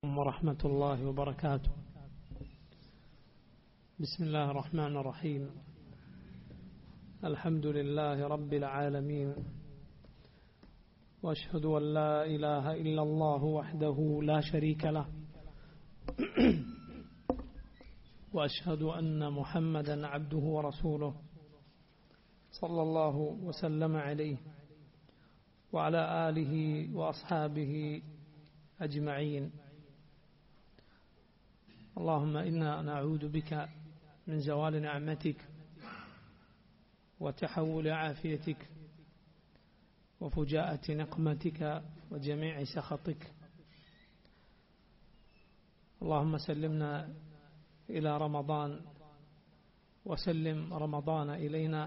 ورحمة الله وبركاته بسم الله الرحمن الرحيم الحمد لله رب العالمين واشهد ان لا اله الا الله وحده لا شريك له واشهد ان محمدا عبده ورسوله صلى الله وسلم عليه وعلى اله واصحابه اجمعين اللهم انا نعوذ بك من زوال نعمتك وتحول عافيتك وفجاءة نقمتك وجميع سخطك اللهم سلمنا إلى رمضان وسلم رمضان إلينا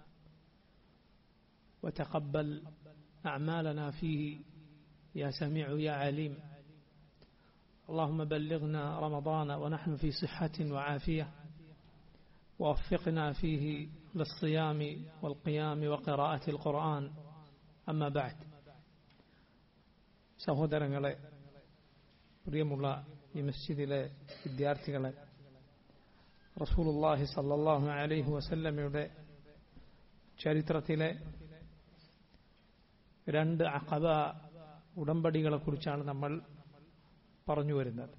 وتقبل أعمالنا فيه يا سميع يا عليم اللهم بلغنا رمضان ونحن في صحة وعافية ووفقنا فيه للصيام والقيام وقراءة القرآن അമ്മ ബാഡ് സഹോദരങ്ങളെ പ്രിയമുള്ള ഈ മസ്ജിദിലെ വിദ്യാർത്ഥികളെ റസൂലുല്ലാഹി സല്ലാഹു അലൈഹി വസല്ലമയുടെ ചരിത്രത്തിലെ രണ്ട് അഖബ ഉടമ്പടികളെ കുറിച്ചാണ് നമ്മൾ പറഞ്ഞു വരുന്നത്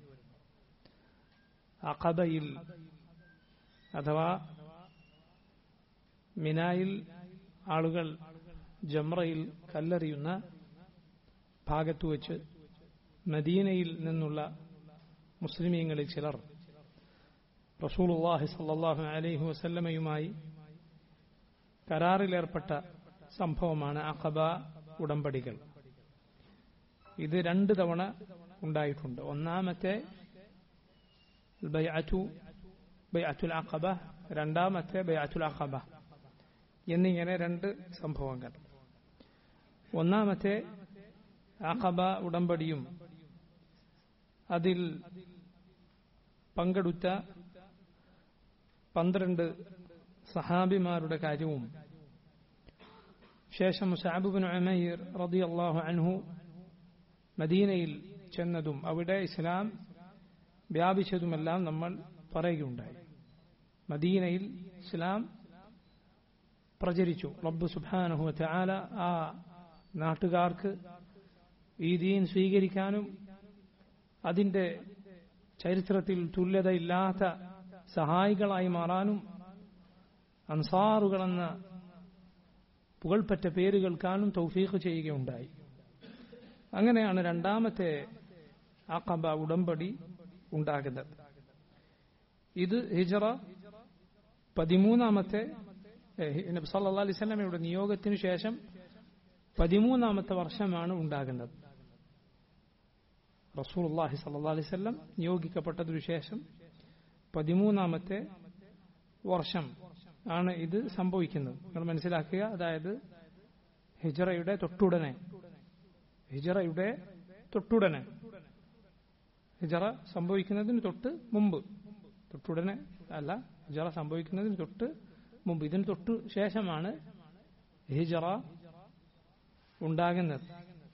അഖബയിൽ അഥവാ മിനായിൽ ആളുകൾ ജമ്രയിൽ കല്ലെറിയുന്ന ഭാഗത്തു വച്ച് മദീനയിൽ നിന്നുള്ള മുസ്ലിമീങ്ങളിൽ ചിലർ റസൂലുള്ളാഹി സല്ലാഹു അലൈഹി വസല്ലമയുമായി കരാറിലേർപ്പെട്ട സംഭവമാണ് അഖബ ഉടമ്പടികൾ ഇത് രണ്ട് തവണ ഉണ്ടായിട്ടുണ്ട് ഒന്നാമത്തെ ബൈഅത്തു ബൈഅത്തുൽ അഖബ രണ്ടാമത്തെ ബൈഅത്തുൽ അഖബ എന്നിങ്ങനെ രണ്ട് സംഭവങ്ങൾ ഒന്നാമത്തെ അഖബ ഉടമ്പടിയും അതിൽ പങ്കെടുത്ത പന്ത്രണ്ട് സഹാബിമാരുടെ കാര്യവും ശേഷം സാബുബിൻ അമീർ റതി അള്ളാഹു അൻഹു മദീനയിൽ ചെന്നതും അവിടെ ഇസ്ലാം വ്യാപിച്ചതുമെല്ലാം നമ്മൾ പറയുകയുണ്ടായി മദീനയിൽ ഇസ്ലാം പ്രചരിച്ചു റബ്ബ് സുബാനഹു ആല ആ നാട്ടുകാർക്ക് ഈ ദീൻ സ്വീകരിക്കാനും അതിന്റെ ചരിത്രത്തിൽ തുല്യതയില്ലാത്ത സഹായികളായി മാറാനും അൻസാറുകളെന്ന പുകൾപ്പറ്റ പേര് കേൾക്കാനും തൗഫീഖ് ചെയ്യുകയുണ്ടായി അങ്ങനെയാണ് രണ്ടാമത്തെ അഖബ ഉടമ്പടി ഉണ്ടാകുന്നത് ഇത് ഹിജറ പതിമൂന്നാമത്തെ നബി സല്ലാ അലൈഹി സ്വലമയുടെ നിയോഗത്തിനു ശേഷം പതിമൂന്നാമത്തെ വർഷമാണ് ഉണ്ടാകുന്നത് റസൂൽ അള്ളാഹി സല്ലാ അലൈഹി സ്വലം നിയോഗിക്കപ്പെട്ടതിനു ശേഷം പതിമൂന്നാമത്തെ വർഷം ആണ് ഇത് സംഭവിക്കുന്നത് നിങ്ങൾ മനസ്സിലാക്കുക അതായത് ഹിജറയുടെ തൊട്ടുടനെ ഹിജറയുടെ തൊട്ടുടനെ ഹിജറ സംഭവിക്കുന്നതിന് തൊട്ട് മുമ്പ് തൊട്ടുടനെ അല്ല ഹിജറ സംഭവിക്കുന്നതിന് തൊട്ട് മുമ്പ് ഇതിന് തൊട്ടു ശേഷമാണ് ഹിജറ ഉണ്ടാകുന്നത്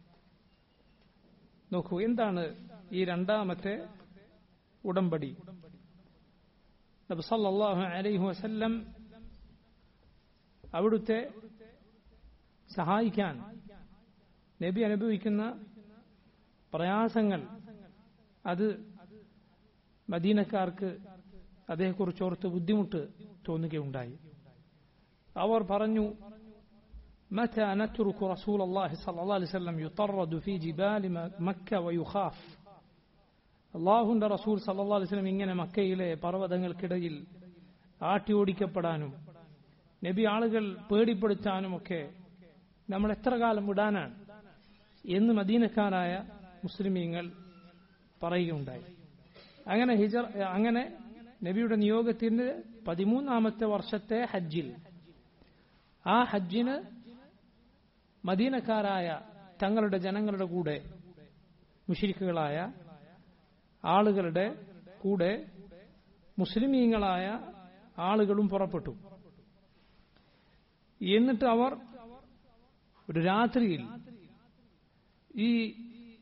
നോക്കൂ എന്താണ് ഈ രണ്ടാമത്തെ ഉടമ്പടി നബി സല്ലല്ലാഹു അലൈഹി വസല്ലം അവിടുത്തെ സഹായിക്കാൻ നബി അനുഭവിക്കുന്ന പ്രയാസങ്ങൾ അത് മദീനക്കാർക്ക് അതേക്കുറിച്ച് ഓർത്ത് ബുദ്ധിമുട്ട് തോന്നുകയുണ്ടായി അവർ പറഞ്ഞു متى نترك رسول الله صلى الله عليه وسلم يطرد في جبال مكة ويخاف അള്ളാഹുന്റെ റസൂൽ സല്ലാ അലിസ്ലം ഇങ്ങനെ മക്കയിലെ പർവ്വതങ്ങൾക്കിടയിൽ ആട്ടി ഓടിക്കപ്പെടാനും നബി ആളുകൾ പേടിപ്പെടുത്താനുമൊക്കെ നമ്മൾ എത്ര കാലം വിടാനാണ് എന്ന് മദീനക്കാരായ മുസ്ലിമീങ്ങൾ പറയുകയുണ്ടായി അങ്ങനെ ഹിജർ അങ്ങനെ നബിയുടെ നിയോഗത്തിന്റെ പതിമൂന്നാമത്തെ വർഷത്തെ ഹജ്ജിൽ ആ ഹജ്ജിന് മദീനക്കാരായ തങ്ങളുടെ ജനങ്ങളുടെ കൂടെ മുഷിരിക്കുകളായ ആളുകളുടെ കൂടെ മുസ്ലിമീങ്ങളായ ആളുകളും പുറപ്പെട്ടു എന്നിട്ട് അവർ ഒരു രാത്രിയിൽ ഈ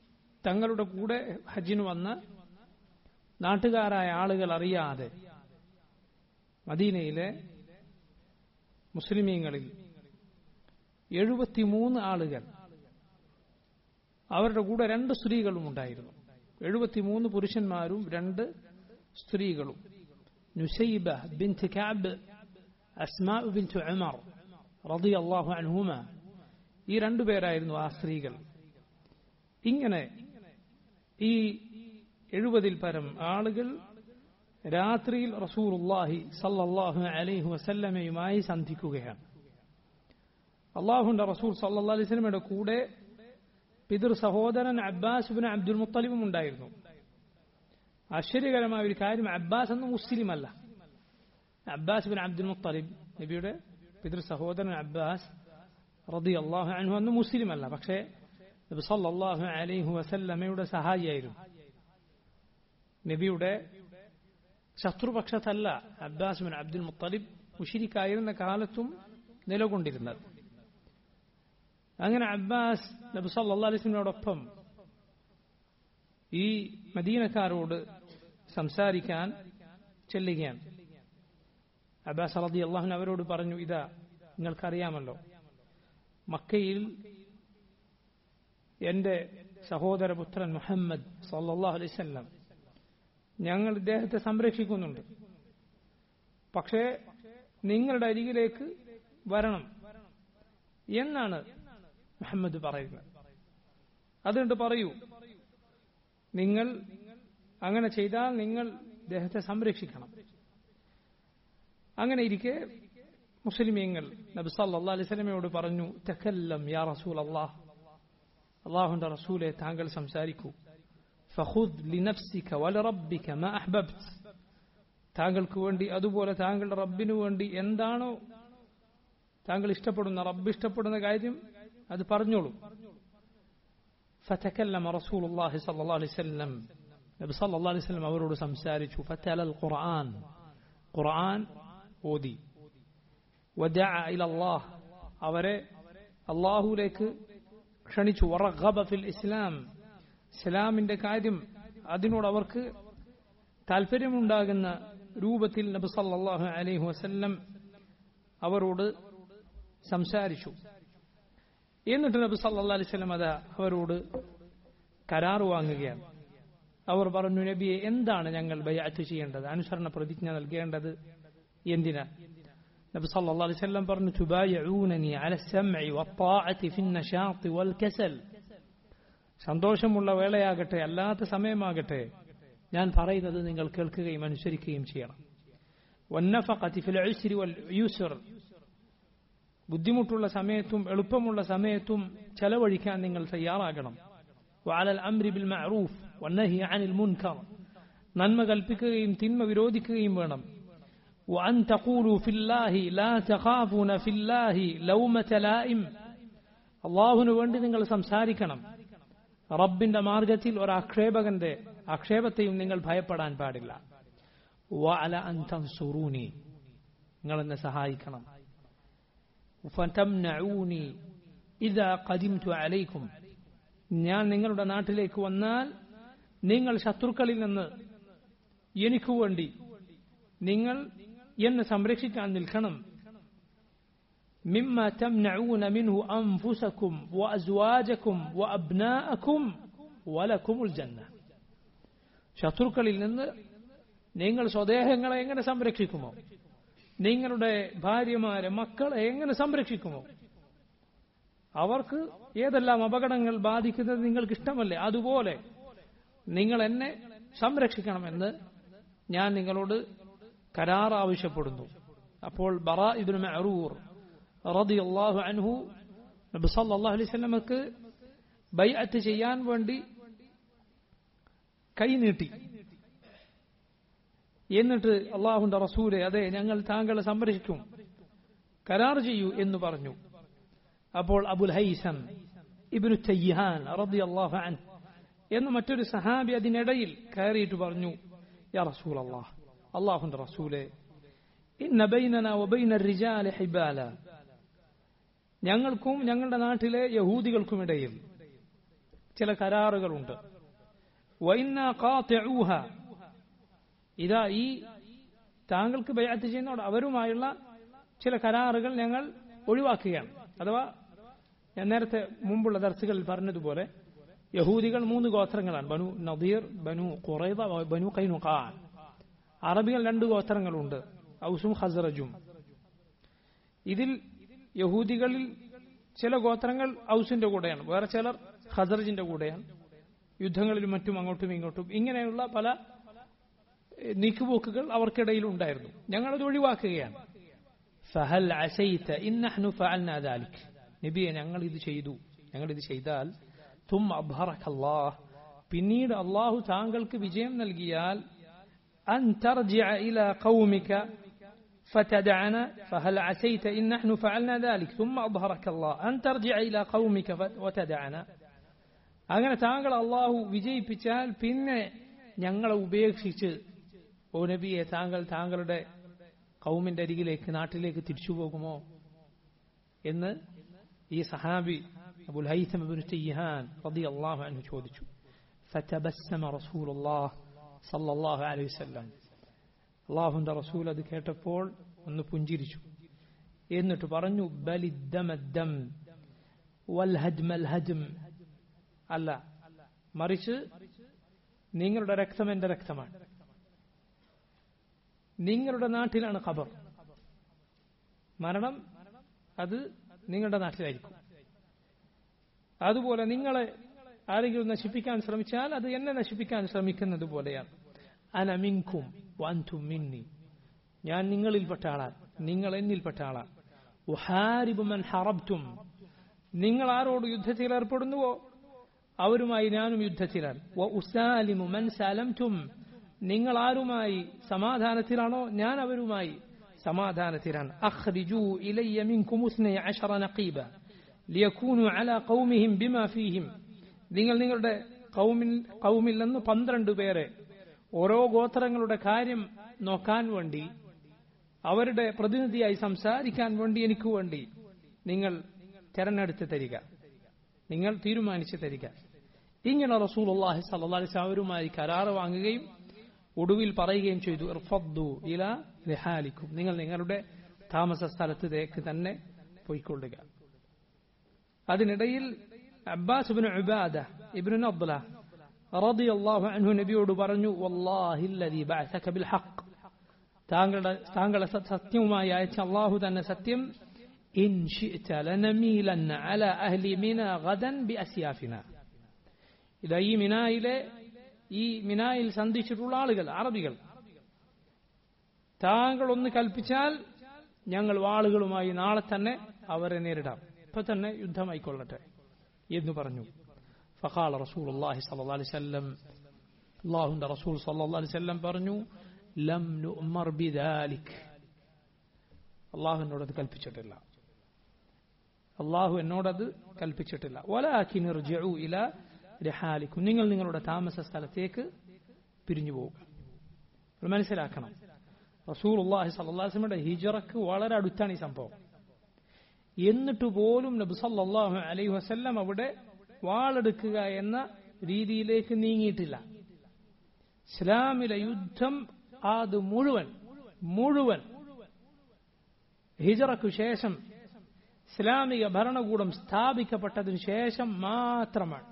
തങ്ങളുടെ കൂടെ ഹജ്ജിന് വന്ന നാട്ടുകാരായ ആളുകൾ അറിയാതെ മദീനയിലെ മുസ്ലിമീങ്ങളിൽ എഴുപത്തിമൂന്ന് ആളുകൾ അവരുടെ കൂടെ രണ്ട് സ്ത്രീകളും ഉണ്ടായിരുന്നു എഴുപത്തിമൂന്ന് പുരുഷന്മാരും രണ്ട് സ്ത്രീകളും Nusaybah bint Ka'b Asma bint Umar റളിയല്ലാഹു അൻഹുമ ഈ രണ്ടുപേരായിരുന്നു ആ സ്ത്രീകൾ ഇങ്ങനെ ഈ എഴുപതിൽ പരം ആളുകൾ രാത്രിയിൽ റസൂറുല്ലാഹി സല്ലല്ലാഹു അലൈഹി വസല്ലമയുമായി സന്ധിക്കുകയാണ് അള്ളാഹുന്റെ റസൂൽ സല്ലല്ലാഹു അലൈഹി വസല്ലമയുടെ കൂടെ പിതൃ സഹോദരൻ അബ്ബാസ് ബിൻ അബ്ദുൽ മുത്തലിബും ഉണ്ടായിരുന്നു ആശ്ചര്യകരമായ ഒരു കാര്യം അബ്ബാസ് എന്ന മുസ്ലിം അല്ല അബ്ബാസ് ബിൻ അബ്ദുൽ മുത്തലിബ് നബിയുടെ പിതൃ സഹോദരൻ അബ്ബാസ് റതി അള്ളാഹു അൻഹു അന്ന് മുസ്ലിം അല്ല പക്ഷേ നബി സല്ലല്ലാഹു അലൈഹി വസല്ലമയുടെ സഹായിയായിരുന്നു നബിയുടെ ശത്രുപക്ഷത്തല്ല അബ്ബാസ് ബിൻ അബ്ദുൽ മുത്തലിബ് മുഷിരിക്കായിരുന്ന കാലത്തും നിലകൊണ്ടിരുന്നത് അങ്ങനെ അബ്ബാസ് നബി സല്ലല്ലാഹു അലൈഹി വസല്ലമയോടൊപ്പം ഈ മദീനക്കാരോട് സംസാരിക്കാൻ ചെല്ലുകയാണ് അബ്ബാസ് റതി അള്ളാഹുൻ അവരോട് പറഞ്ഞു ഇതാ നിങ്ങൾക്കറിയാമല്ലോ മക്കയിൽ എന്റെ സഹോദരപുത്രൻ മുഹമ്മദ് സല്ലാഹു അലൈവല്ലം ഞങ്ങൾ ഇദ്ദേഹത്തെ സംരക്ഷിക്കുന്നുണ്ട് പക്ഷേ നിങ്ങളുടെ അരികിലേക്ക് വരണം എന്നാണ് മുഹമ്മദ് പറയുന്നത് അതുകൊണ്ട് പറയൂ നിങ്ങൾ അങ്ങനെ ചെയ്താൽ നിങ്ങൾ ഇദ്ദേഹത്തെ സംരക്ഷിക്കണം അങ്ങനെ ഇരിക്കെ മുസ്ലിമീങ്ങൾ നബി സല്ലല്ലാഹു അലൈഹി വസല്ലമയോട് പറഞ്ഞു തകല്ലം യാ റസൂൽ അല്ലാഹ് അള്ളാഹുന്റെ റസൂലെ താങ്കൾ സംസാരിക്കൂ ഫഖുദ് ലിനഫ്സിക വലറബ്ബിക മാ അഹ്ബബ്ത് താങ്കൾക്ക് വേണ്ടി അതുപോലെ താങ്കളുടെ റബ്ബിനു വേണ്ടി എന്താണോ താങ്കൾ ഇഷ്ടപ്പെടുന്ന റബ്ബ് ഇഷ്ടപ്പെടുന്ന കാര്യം അത് പറഞ്ഞോളൂ فتكلم رسول الله صلى الله عليه وسلم നബി സല്ലല്ലാഹു അലൈഹി വസല്ലം അവരോട് സംസാരിച്ചു ഫതലൽ ഖുർആൻ ഖുർആൻ ഓതി വദഅ ഇല അല്ലാഹ് അവരെ അല്ലാഹുവിലേക്ക് ക്ഷണിച്ചു വറഗബ ഫിൽ ഇസ്ലാം ഇസ്ലാമിന്റെ കാര്യം അതിനോട് അവർക്ക് താല്പര്യമുണ്ടാകുന്ന രൂപത്തിൽ നബി സല്ലല്ലാഹു അലൈഹി വസല്ലം അവരോട് സംസാരിച്ചു എന്നിട്ട് നബി സല്ലല്ലാഹു അലൈഹി വസല്ലം അത് അവരോട് കരാർ വാങ്ങുകയാണ് അവർ പറഞ്ഞു നബിയെ എന്താണ് ഞങ്ങൾ ബയാറ്റ് ചെയ്യേണ്ടത് അനുസരണ പ്രതിജ്ഞ നൽകേണ്ടത് എന്തിനാ നബി സല്ലല്ലാഹു അലൈഹി വസല്ലം പറഞ്ഞു തുബായഊനനി അല സമഇ വത്താഅതി ഫിൻ നശാത്തി വൽ കസൽ സന്തോഷമുള്ള വേളയാകട്ടെ അല്ലാത്ത സമയമാകട്ടെ ഞാൻ പറയുന്നത് നിങ്ങൾ കേൾക്കുകയും അനുസരിക്കുകയും ചെയ്യണം വന്നഫഖതി ഫിൽ ഉസ്രി വൽ യുസ്ർ ബുദ്ധിമുട്ടുള്ള സമയത്തും എളുപ്പമുള്ള സമയത്തും ചെലവഴിക്കാൻ നിങ്ങൾ തയ്യാറാകണം وعلى الأمر بالمعروف والنهي عن المنكر നന്മ കൽപ്പിക്കുകയും തിന്മ വിരോധിക്കുകയും വേണം وأن تقولوا في الله لا تخافون في الله لومة لائم അള്ളാഹുവിന് വേണ്ടി നിങ്ങൾ സംസാരിക്കണം റബ്ബിന്റെ മാർഗത്തിൽ ഒരു ആക്ഷേപകന്റെ ആക്ഷേപത്തെയും നിങ്ങൾ ഭയപ്പെടാൻ പാടില്ല വഅല അൻ തൻസുറൂനി നിങ്ങൾ എന്നെ സഹായിക്കണം ഫതംനഊനി ഇദാ ഖദിംതു അലൈക്കും ഞാൻ നിങ്ങളുടെ നാട്ടിലേക്ക് വന്നാൽ നിങ്ങൾ ശത്രുക്കളിൽ നിന്ന് എനിക്കു വേണ്ടി നിങ്ങൾ എന്നെ സംരക്ഷിക്കാൻ നിൽക്കണം مما تمنعون منه أنفسكم وأزواجكم وأبناءكم ولكم الجنة ശത്രുക്കളിൽ നിന്ന് നിങ്ങൾ സ്വദേഹങ്ങളെ എങ്ങനെ സംരക്ഷിക്കുമോ നിങ്ങളുടെ ഭാര്യമാരെ മക്കളെ എങ്ങനെ സംരക്ഷിക്കുമോ അവർക്ക് ഏതെല്ലാം അപകടങ്ങൾ ബാധിക്കുന്നത് നിങ്ങൾക്ക് ഇഷ്ടമല്ലേ അതുപോലെ നിങ്ങൾ എന്നെ സംരക്ഷിക്കണമെന്ന് ഞാൻ നിങ്ങളോട് കരാർ ആവശ്യപ്പെടുന്നു അപ്പോൾ ബറ ഇബ്നു മഅറൂർ റളിയല്ലാഹു അൻഹു നബി സല്ലല്ലാഹു അലൈഹി വസല്ലമക്ക് ബൈഅത്ത് ചെയ്യാൻ വേണ്ടി കൈ നീട്ടി എന്നിട്ട് അള്ളാഹുന്റെ റസൂലെ അതെ ഞങ്ങൾ താങ്കളെ സംരക്ഷിക്കും കരാർ ചെയ്യൂ എന്ന് പറഞ്ഞു അപ്പോൾ അബുൽ ഹൈസം ഇബ്നു തയ്യാൻ റളിയല്ലാഹു അൻഹു എന്ന് മറ്റൊരു സഹാബി അതിനിടയിൽ കയറിയിട്ട് പറഞ്ഞു യാ റസൂൽ അള്ളാഹ് അള്ളാഹുന്റെ റസൂലെ ഇന്ന ബൈനന വബൈന റിജാല ഹിബാല ഞങ്ങൾക്കും ഞങ്ങളുടെ നാട്ടിലെ യഹൂദികൾക്കുമിടയിൽ ചില കരാറുകളുണ്ട് വൈന്ന ഖാത്തിഊഹ ഇതാ ഈ താങ്കൾക്ക് ബൈഅത്ത് ചെയ്യുന്ന അവരുമായുള്ള ചില കരാറുകൾ ഞങ്ങൾ ഒഴിവാക്കുകയാണ് അഥവാ ഞാൻ നേരത്തെ മുമ്പുള്ള ദർസുകളിൽ പറഞ്ഞതുപോലെ യഹൂദികൾ മൂന്ന് ഗോത്രങ്ങളാണ് ബനു നദീർ ബനു ഖുറൈദ ബനു കൈനുഖാ അറബികൾ രണ്ട് ഗോത്രങ്ങളുണ്ട് ഔസും ഹസറജും ഇതിൽ യഹൂദികളിൽ ചില ഗോത്രങ്ങൾ ഔസിന്റെ കൂടെയാണ് വേറെ ചിലർ ഹസറജിന്റെ കൂടെയാണ് യുദ്ധങ്ങളിലും മറ്റും അങ്ങോട്ടും ഇങ്ങോട്ടും ഇങ്ങനെയുള്ള പല നീക്കുപോക്കുകൾ അവർക്കിടയിൽ ഉണ്ടായിരുന്നു ഞങ്ങളത് ഒഴിവാക്കുകയാണ് ഫഹൽ അസൈത ഇന്നഹ്നു ഫഅൽനാ ദാലിക് നബിയെ ഞങ്ങൾ ഇത് ചെയ്തു ഞങ്ങൾ ഇത് ചെയ്താൽ തും അബ്ഹറക്കല്ലാഹ് പിന്നീട് അള്ളാഹു താങ്കൾക്ക് വിജയം നൽകിയാൽ അൻ തർജിഅ ഇലാ ഖൗമിക فتدعنا فهل عسيت إن نحن فعلنا ذلك ثم أظهرك الله أن ترجع إلى قومك وتدعنا അങ്ങനെ താങ്കൾ അള്ളാഹു വിജയിപ്പിച്ചാൽ പിന്നെ ഞങ്ങളെ ഉപേക്ഷിച്ച് ഓ നബിയെ താങ്കൾ താങ്കളുടെ കൗമിന്റെ അരികിലേക്ക് നാട്ടിലേക്ക് തിരിച്ചു പോകുമോ എന്ന് ഈ സഹാബി അബുൽ ഹൈസം ഇബ്നുഹാൻ റളിയല്ലാഹു അൻഹു ചോദിച്ചു فتبسم رسول الله صلى الله عليه وسلم അള്ളാഹുന്റെ റസൂൽ അത് കേട്ടപ്പോൾ ഒന്ന് പുഞ്ചിരിച്ചു എന്നിട്ട് പറഞ്ഞു ബലിദ്ദമദ്ദം വൽഹജ്മൽഹജ്ം അല്ല മറിച്ച് നിങ്ങളുടെ രക്തം എന്റെ രക്തമാണ് നിങ്ങളുടെ നാട്ടിലാണ് ഖബർ മരണം അത് നിങ്ങളുടെ നാട്ടിലായിരിക്കും അതുപോലെ നിങ്ങളെ ആരെങ്കിലും നശിപ്പിക്കാൻ ശ്രമിച്ചാൽ അത് എന്നെ നശിപ്പിക്കാൻ ശ്രമിക്കുന്നത് പോലെയാണ് അനമിൻകും വൻതും മിന്നി ഞാൻ നിങ്ങളിൽപ്പെട്ട ആളാണ് നിങ്ങൾ എന്നിൽപ്പെട്ട ആളാണ് ഉഹാരിബുമൻ ഹറബ്തും നിങ്ങൾ ആരോട് യുദ്ധത്തിൽ ഏർപ്പെടുന്നുവോ അവരുമായി ഞാനും യുദ്ധത്തിലാണ് ഉസാലിമു മൻ സലംതും നിങ്ങൾ ആരുമായി സമാധാനത്തിലാണോ ഞാൻ അവരുമായി സമാധാനത്തിലാണ് അഖ്രിജു ഇലയ്യ മിൻകും ഉസ്നൈ അശറ നഖീബ ലിയകൂനു അലാ ഖൗമിഹിം ബിമാ ഫീഹിം നിങ്ങൾ നിങ്ങളുടെ കൗമിൽ കൗമിൽ നിന്ന് പന്ത്രണ്ട് പേരെ ഓരോ ഗോത്രങ്ങളുടെ കാര്യം നോക്കാൻ വേണ്ടി അവരുടെ പ്രതിനിധിയായി സംസാരിക്കാൻ വേണ്ടി എനിക്ക് വേണ്ടി നിങ്ങൾ തെരഞ്ഞെടുത്ത് തരിക നിങ്ങൾ തീരുമാനിച്ചു തരിക ഇങ്ങനെ റസൂൽ അള്ളാഹി സല്ലാസ് അവരുമായി കരാറ് വാങ്ങുകയും ഒടുവിൽ പറയുകയും ചെയ്തു ഇർഫദ്ദു ഇല റിഹാലിക്കും നിങ്ങൾ നിങ്ങളുടെ താമസ സ്ഥലത്തേക്ക് തന്നെ പോയിക്കൊള്ളുക അതിനിടയിൽ Abbas ibn Ubada ibn Nabla റളി അള്ളാഹു അൻഹു നബിയോട് പറഞ്ഞു വല്ലാഹില്ലദീ ബഅസക ബിൽ ഹഖ് താങ്കളുടെ താങ്കളെ സത്യവുമായി അയച്ച അള്ളാഹു തന്നെ സത്യം ഇൻ ഷിഅത ലനമീലന്ന അലാ അഹ്ലി മിന ഗദൻ ബിഅസ്യാഫിന ഇതാ ഈ മിനായിലെ ഈ മിനായിൽ സന്ധിച്ചിട്ടുള്ള ആളുകൾ അറബികൾ താങ്കൾ ഒന്ന് കൽപ്പിച്ചാൽ ഞങ്ങൾ വാളുകളുമായി നാളെ തന്നെ അവരെ നേരിടാം ഇപ്പൊ തന്നെ യുദ്ധമായിക്കൊള്ളട്ടെ എന്ന് പറഞ്ഞു فقال رسول الله صلى الله عليه وسلم الله رسول صلى الله عليه وسلم പറഞ്ഞു ലം നുഅ്മർ ബിദാലിക് അള്ളാഹു എന്നോടത് കൽപ്പിച്ചിട്ടില്ല അള്ളാഹു എന്നോടത് കൽപ്പിച്ചിട്ടില്ല വലാക്കിൻ ഇർജിഉ ഇല രഹാലിക്കും നിങ്ങൾ നിങ്ങളുടെ താമസ സ്ഥലത്തേക്ക് പിരിഞ്ഞു പോവുക മനസ്സിലാക്കണം റസൂൽ അള്ളാഹി സല്ലാസ്മയുടെ ഹിജറക്ക് വളരെ അടുത്താണ് ഈ സംഭവം എന്നിട്ട് പോലും നബി സല്ലല്ലാഹു അലൈഹി വസല്ലം അവിടെ വാളെടുക്കുക എന്ന രീതിയിലേക്ക് നീങ്ങിയിട്ടില്ല ഇസ്ലാമിലെ യുദ്ധം അത് മുഴുവൻ മുഴുവൻ ഹിജറക്കു ശേഷം ഇസ്ലാമിക ഭരണകൂടം സ്ഥാപിക്കപ്പെട്ടതിനു ശേഷം മാത്രമാണ്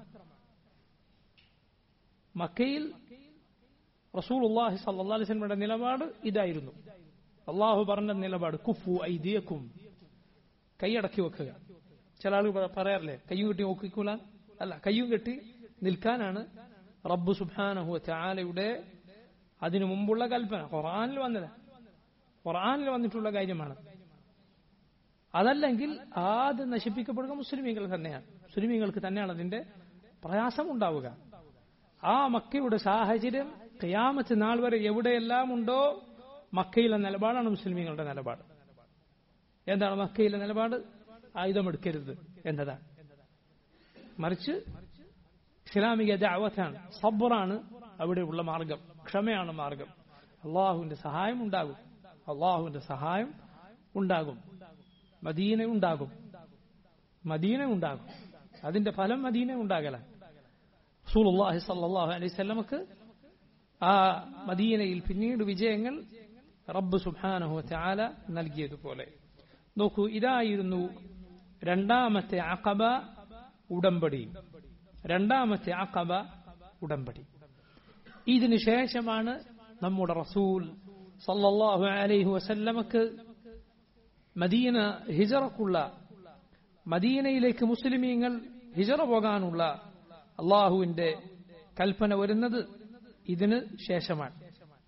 മക്കയിൽ റസൂൽ അള്ളാഹി സല്ലാസ്ലമിയുടെ നിലപാട് ഇതായിരുന്നു അള്ളാഹു പറഞ്ഞ നിലപാട് കുഫു ഐദിയക്കും കൈയടക്കി വെക്കുക ചില ആളുകൾ പറയാറില്ലേ കയ്യും കെട്ടി നോക്കിക്കൂല അല്ല കയ്യും കെട്ടി നിൽക്കാനാണ് റബ്ബു സുബാനഹു ചാലയുടെ അതിനു മുമ്പുള്ള കൽപ്പന ഖുറാനിൽ വന്നത് ഖുറാനിൽ വന്നിട്ടുള്ള കാര്യമാണ് അതല്ലെങ്കിൽ ആദ്യം നശിപ്പിക്കപ്പെടുക മുസ്ലിമീങ്ങൾ തന്നെയാണ് മുസ്ലിമീങ്ങൾക്ക് തന്നെയാണ് അതിന്റെ പ്രയാസം ഉണ്ടാവുക ആ മക്കയുടെ സാഹചര്യം കയാമത്ത് നാൾ വരെ എവിടെയെല്ലാം ഉണ്ടോ മക്കയിലെ നിലപാടാണ് മുസ്ലിമീങ്ങളുടെ നിലപാട് എന്താണ് മക്കയിലെ നിലപാട് ആയുധമെടുക്കരുത് എന്നതാണ് മറിച്ച് ഇസ്ലാമിക ദാവത്താണ് സബ്റാണ് അവിടെയുള്ള മാർഗം ക്ഷമയാണ് മാർഗം അള്ളാഹുവിന്റെ സഹായം ഉണ്ടാകും അള്ളാഹുവിന്റെ സഹായം ഉണ്ടാകും മദീന ഉണ്ടാകും മദീന ഉണ്ടാകും അതിന്റെ ഫലം മദീന ഉണ്ടാകല റസൂലുള്ളാഹി സല്ലല്ലാഹു അലൈഹി വസല്ലമക്ക് ആ മദീനയിൽ പിന്നീട് വിജയങ്ങൾ റബ്ബ് സുബ്ഹാനഹു തആല നൽകിയതുപോലെ നോക്കൂ ഇതായിരുന്നു രണ്ടാമത്തെ അഖബ ഉടമ്പടി രണ്ടാമത്തെ അഖബ ഉടമ്പടി ഇതിനു ശേഷമാണ് നമ്മുടെ റസൂൽ സല്ലല്ലാഹു അലൈഹി വസല്ലമക്ക് മദീന ഹിജറക്കുള്ള മദീനയിലേക്ക് മുസ്ലിമീങ്ങൾ ഹിജറ പോകാനുള്ള അള്ളാഹുവിന്റെ കൽപ്പന വരുന്നത് ഇതിന് ശേഷമാണ്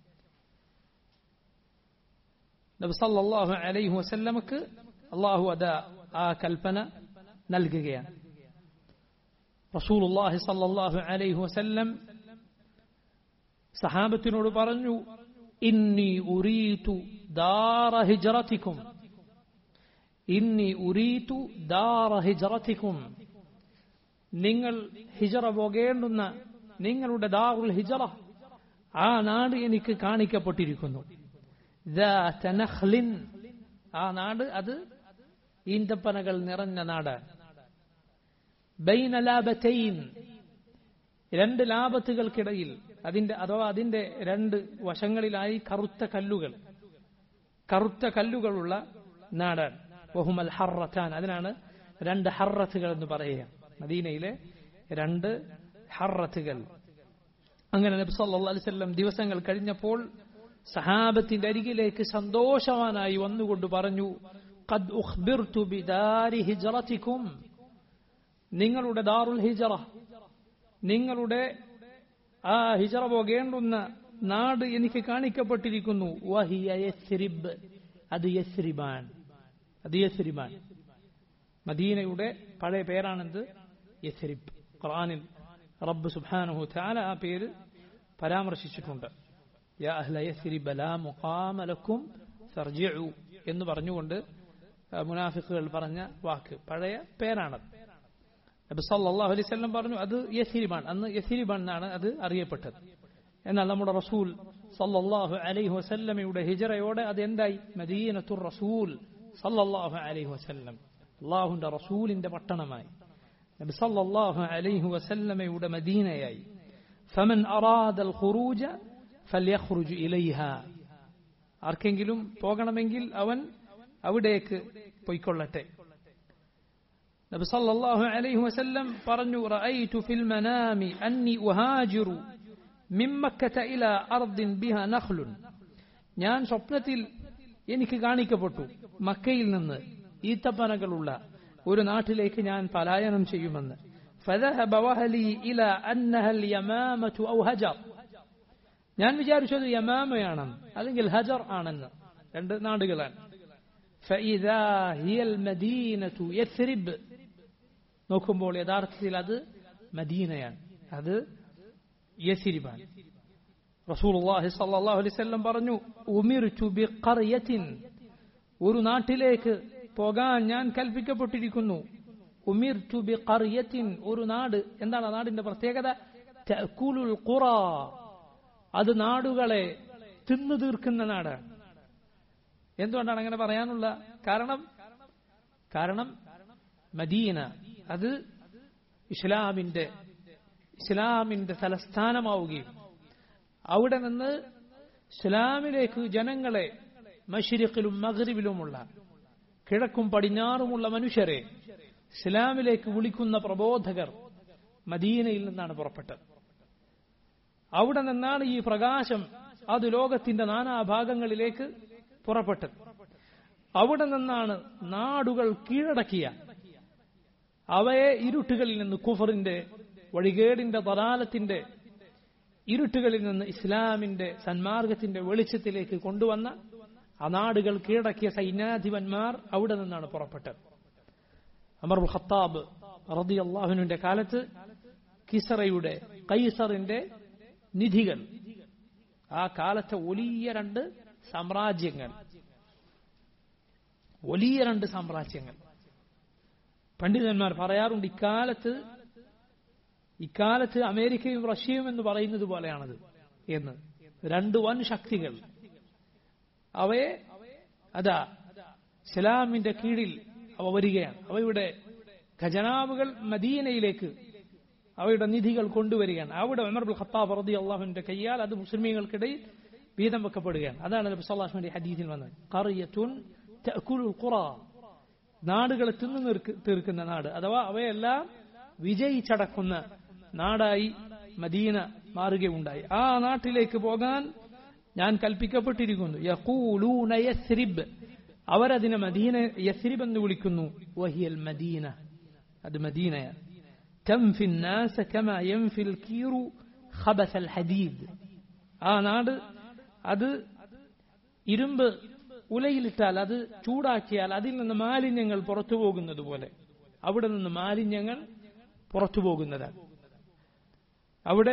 നബി സല്ലല്ലാഹു അലൈഹി വസല്ലമക്ക് അള്ളാഹു അതാ ആ കൽപ്പന നൽകുകയാണ് റസൂലുള്ളാഹി സല്ലല്ലാഹു അലൈഹി വസല്ലം സഹാബത്തിനോട് പറഞ്ഞു ഇന്നി ഉരീതു ദാറ ഹിജ്റത്തിക്കും ഇന്നി ഉരീതു ദാറ ഹിജ്റത്തിക്കും നിങ്ങൾ ഹിജറ പോകേണ്ടുന്ന നിങ്ങളുടെ ദാറുൽ ഹിജറ ആ നാട് എനിക്ക് കാണിക്കപ്പെട്ടിരിക്കുന്നു ذات نخل ആ നാട് അത് ഈന്തപ്പനകൾ നിറഞ്ഞ നാടാണ് ബൈന ലാബത്തൈൻ രണ്ട് ലാബത്തുകൾക്കിടയിൽ അതിന്റെ അഥവാ അതിന്റെ രണ്ട് വശങ്ങളിലായി കറുത്ത കല്ലുകൾ കറുത്ത കല്ലുകളുള്ള നാടാണ് ബഹുമൽ ഹറത്താൻ അതിനാണ് രണ്ട് ഹറത്തുകൾ എന്ന് പറയുക മദീനയിലെ രണ്ട് ഹറത്തുകൾ അങ്ങനെ നബി സല്ലല്ലാഹു അലൈഹി വസല്ലം ദിവസങ്ങൾ കഴിഞ്ഞപ്പോൾ സഹാബത്തിന്റെ അരികിലേക്ക് സന്തോഷവാനായി വന്നുകൊണ്ട് പറഞ്ഞു ഖദ് ഉഖ്ബിർതു ബിദാരി ഹിജ്റതികും നിങ്ങളുടെ ദാറുൽ ഹിജറ നിങ്ങളുടെ ആ ഹിജറ പോകേണ്ടുന്ന നാട് എനിക്ക് കാണിക്കപ്പെട്ടിരിക്കുന്നു വഹിയ യസ്രിബ് അത് യസ്രിബാൻ അത് യസ്രിബാൻ മദീനയുടെ പഴയ പേരാണെന്ത് യസ്രിബ് ഖുർആനിൽ റബ്ബ് സുബ്ഹാനഹു തആല ആ പേര് പരാമർശിച്ചിട്ടുണ്ട് യാ അഹ്ല യസ്രിബ ലാ മുഖാമ ലക്കും ഫർജിഉ എന്ന് പറഞ്ഞുകൊണ്ട് മുനാഫിക്കുകൾ പറഞ്ഞ വാക്ക് പഴയ പേരാണത് നബി സല്ലല്ലാഹു അലൈഹി വസല്ലം പറഞ്ഞു അത് യസ്രിബാൻ അന്ന് യസ്രിബാൻ എന്നാണ് അത് അറിയപ്പെട്ടത് എന്നാൽ നമ്മുടെ റസൂൽ സല്ലല്ലാഹു അലൈഹി വസല്ലമയുടെ ഹിജറയോടെ അത് എന്തായി മദീനത്തുർ റസൂൽ സല്ലല്ലാഹു അലൈഹി വസല്ലം അള്ളാഹുന്റെ റസൂലിന്റെ പട്ടണമായി നബി സല്ലല്ലാഹു അലൈഹി വസല്ലമയുടെ മദീനയായി ഫമൻ അറാദ അൽ ഖുറൂജ ഫൽയഖ്റുജ് ഇലൈഹ ആർക്കെങ്കിലും പോകണമെങ്കിൽ അവൻ അവിടേക്ക് പൊയ്ക്കൊള്ളട്ടെ നബി സല്ലല്ലാഹു അലൈഹി വസല്ലം പറഞ്ഞു റഅയ്തു ഫിൽ മനാമി അന്നി ഉഹാജിറു മിൻ മക്കത ഇലാ അർദിൻ ബിഹാ നഖ്ലുൻ ഞാൻ സ്വപ്നത്തിൽ എനിക്ക് കാണിക്കപ്പെട്ടു മക്കയിൽ നിന്ന് ഈത്തപ്പനകളുള്ള ഒരു നാട്ടിലേക്ക് ഞാൻ പലായനം ചെയ്യുമെന്ന് فذهب وهلي إلى أنها اليمامة أو هجر ഞാൻ വിചാരിച്ചത് യമാമയാണെന്ന് അല്ലെങ്കിൽ ഹജർ ആണെന്ന് രണ്ട് നാടുകളാണ് فإذا هي المدينة يثرب നോക്കുമ്പോൾ യഥാർത്ഥത്തിൽ അത് മദീനയാണ് അത് യസിരിബാണ് റസൂലുള്ളാഹി സ്വല്ലല്ലാഹു അലൈഹി വസല്ലം പറഞ്ഞു ഉമിർതു ബിഖർയത്തിൻ ഒരു നാട്ടിലേക്ക് പോകാൻ ഞാൻ കൽപ്പിക്കപ്പെട്ടിരിക്കുന്നു ഉമിർതു ബിഖർയത്തിൻ ഒരു നാട് എന്താണ് ആ നാടിന്റെ പ്രത്യേകത തഅകുലുൽ ഖുറ അത് നാടുകളെ തിന്നു തീർക്കുന്ന നാടാണ് എന്തുകൊണ്ടാണ് അങ്ങനെ പറയാനുള്ള കാരണം കാരണം മദീന അത് ഇസ്ലാമിന്റെ ഇസ്ലാമിന്റെ തലസ്ഥാനമാവുകയും അവിടെ നിന്ന് ഇസ്ലാമിലേക്ക് ജനങ്ങളെ മഷിരിഖിലും മഗ്രിബിലുമുള്ള കിഴക്കും പടിഞ്ഞാറുമുള്ള മനുഷ്യരെ ഇസ്ലാമിലേക്ക് വിളിക്കുന്ന പ്രബോധകർ മദീനയിൽ നിന്നാണ് പുറപ്പെട്ടത് അവിടെ നിന്നാണ് ഈ പ്രകാശം അത് ലോകത്തിന്റെ നാനാഭാഗങ്ങളിലേക്ക് പുറപ്പെട്ടത് അവിടെ നിന്നാണ് നാടുകൾ കീഴടക്കിയ അവയെ ഇരുട്ടുകളിൽ നിന്ന് കുഫറിന്റെ വഴികേടിന്റെ തലാലത്തിന്റെ ഇരുട്ടുകളിൽ നിന്ന് ഇസ്ലാമിന്റെ സന്മാർഗത്തിന്റെ വെളിച്ചത്തിലേക്ക് കൊണ്ടുവന്ന ആ നാടുകൾ കീഴടക്കിയ സൈന്യാധിപന്മാർ അവിടെ നിന്നാണ് പുറപ്പെട്ടത് അമർ ഖത്താബ് റതി അള്ളാഹുവിന്റെ കാലത്ത് കിസറയുടെ കൈസറിന്റെ നിധികൾ ആ കാലത്തെ വലിയ രണ്ട് സാമ്രാജ്യങ്ങൾ വലിയ രണ്ട് സാമ്രാജ്യങ്ങൾ പണ്ഡിതന്മാർ പറയാറുണ്ട് ഇക്കാലത്ത് ഇക്കാലത്ത് അമേരിക്കയും റഷ്യയും എന്ന് പറയുന്നത് പോലെയാണത് എന്ന് രണ്ട് വൻ ശക്തികൾ അവയെ അതാ ഇസ്ലാമിന്റെ കീഴിൽ അവ വരികയാണ് അവയുടെ ഖജനാവുകൾ മദീനയിലേക്ക് അവയുടെ നിധികൾ കൊണ്ടുവരികയാണ് അവിടെ ഉമർ ബുൽ ഖത്താബ് റതി അള്ളാഹുവിന്റെ കയ്യാൽ അത് മുസ്ലിമീങ്ങൾക്കിടയിൽ വീതം വെക്കപ്പെടുകയാണ് അതാണ് നബി സല്ലാഹുവിന്റെ ഹദീസിൽ വന്നത് കറിയത്തുൻ തഅകുലുൽ ഖുറ നാടുകളെ തിന്നു നിർക്ക- തീർക്കുന്ന നാട് അഥവാ അവയെല്ലാം വിജയിച്ചടക്കുന്ന നാടായി മദീന മാറുകയുണ്ടായി ആ നാട്ടിലേക്ക് പോകാൻ ഞാൻ കൽപ്പിക്കപ്പെട്ടിരിക്കുന്നു യഖൂലൂന യസ്രിബ് അവരതിനെ മദീന യസ്രിബ് എന്ന് വിളിക്കുന്നു വഹിയൽ മദീന അത് മദീനയാണ് تنفي الناس كما ينفي الكير خبث الحديد ആ നാട് അത് ഇരുമ്പ് ഉലയിലിട്ടാൽ അത് ചൂടാക്കിയാൽ അതിൽ നിന്ന് മാലിന്യങ്ങൾ പുറത്തു പോകുന്നത് പോലെ അവിടെ നിന്ന് മാലിന്യങ്ങൾ പുറത്തു പോകുന്നതാണ് അവിടെ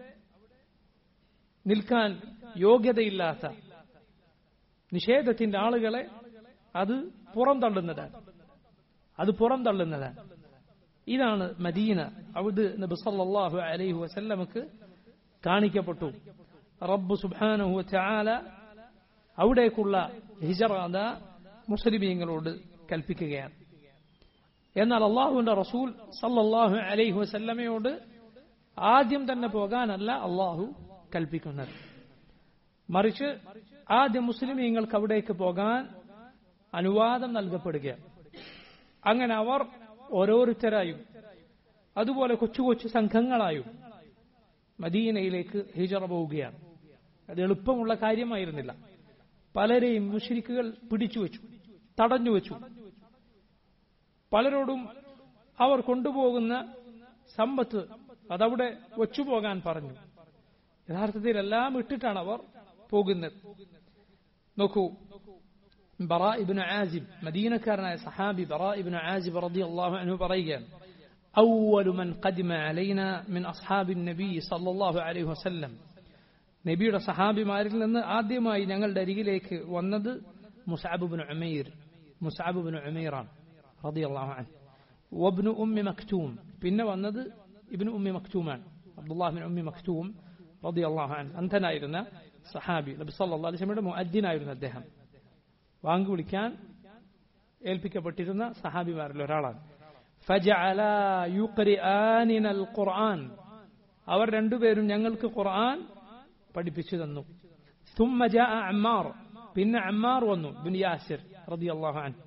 നിൽക്കാൻ യോഗ്യതയില്ലാത്ത നിഷേധത്തിന്റെ ആളുകളെ അത് പുറന്തള്ളുന്നതാണ് അത് പുറന്തള്ളുന്നതാണ് ഇതാണ് മദീന അവിടെ നബി സല്ലല്ലാഹു അലൈഹി വസല്ലമക്ക് കാണിക്കപ്പെട്ടു റബ്ബ് സുബ്ഹാനഹു വതആല അവിടേക്കുള്ള ഹിജറ അതാ മുസ്ലിമീങ്ങളോട് കൽപ്പിക്കുകയാണ് എന്നാൽ അള്ളാഹുവിന്റെ റസൂൽ സല്ലല്ലാഹു അലൈഹി വസല്ലമയോട് ആദ്യം തന്നെ പോകാനല്ല അള്ളാഹു കൽപ്പിക്കുന്നത് മറിച്ച് ആദ്യം മുസ്ലിമീങ്ങൾക്ക് അവിടേക്ക് പോകാൻ അനുവാദം നൽകപ്പെടുകയാണ് അങ്ങനെ അവർ ഓരോരുത്തരായും അതുപോലെ കൊച്ചു കൊച്ചു സംഘങ്ങളായും മദീനയിലേക്ക് ഹിജറ പോവുകയാണ് അത് എളുപ്പമുള്ള കാര്യമായിരുന്നില്ല പലരെയും മുഷരിക്കുകൾ പിടിച്ചു വെച്ചു തടഞ്ഞു വെച്ചു പലരോടും അവർ കൊണ്ടുപോകുന്ന സമ്പത്ത് അതവിടെ വച്ചുപോകാൻ പറഞ്ഞു യഥാർത്ഥത്തിൽ എല്ലാം ഇട്ടിട്ടാണ് അവർ പോകുന്നത് നോക്കൂ ബറാ ഇബ്നു ആസിബ് മദീനക്കാരനായ സഹാബി ബറാ ഇബ്നു ആസിബ് റളിയല്ലാഹു അൻഹു പറയുകയാണ് أول من قدم علينا من أصحاب النبي صلى الله عليه وسلم നബിയുടെ സഹാബിമാരിൽ നിന്ന് ആദ്യമായി ഞങ്ങളുടെ അരികിലേക്ക് വന്നത് മുസാബുബിൻ ഉമൈർ മുസാബുബിൻ ഉമൈറാണ് റളിയല്ലാഹു അൻഹു വബ്നു ഉമ്മി മക്തൂം പിന്നെ വന്നത് ഇബ്നു ഉമ്മി മക്തൂമാണ് അബ്ദുല്ലാഹിബിൻ ഉമ്മി മക്തൂം റളിയല്ലാഹു അൻഹു അന്ധനായിരുന്ന സഹാബി നബി സല്ലല്ലാഹു അലൈഹി വസല്ലമയുടെ മുഅദ്ദിനായിരുന്നു അദ്ദേഹം വാങ്ക് വിളിക്കാൻ ഏൽപ്പിക്കപ്പെട്ടിരുന്ന സഹാബിമാരിൽ ഒരാളാണ് فجعلا يقرئاننا القرآن അവർ രണ്ടുപേരും ഞങ്ങൾക്ക് ഖുർആൻ പഠിപ്പിച്ചു തന്നു ثم جاء عمار പിന്നെ അമ്മാർ വന്നു ബിൻ യാസിർ റളിയല്ലാഹു അൻഹു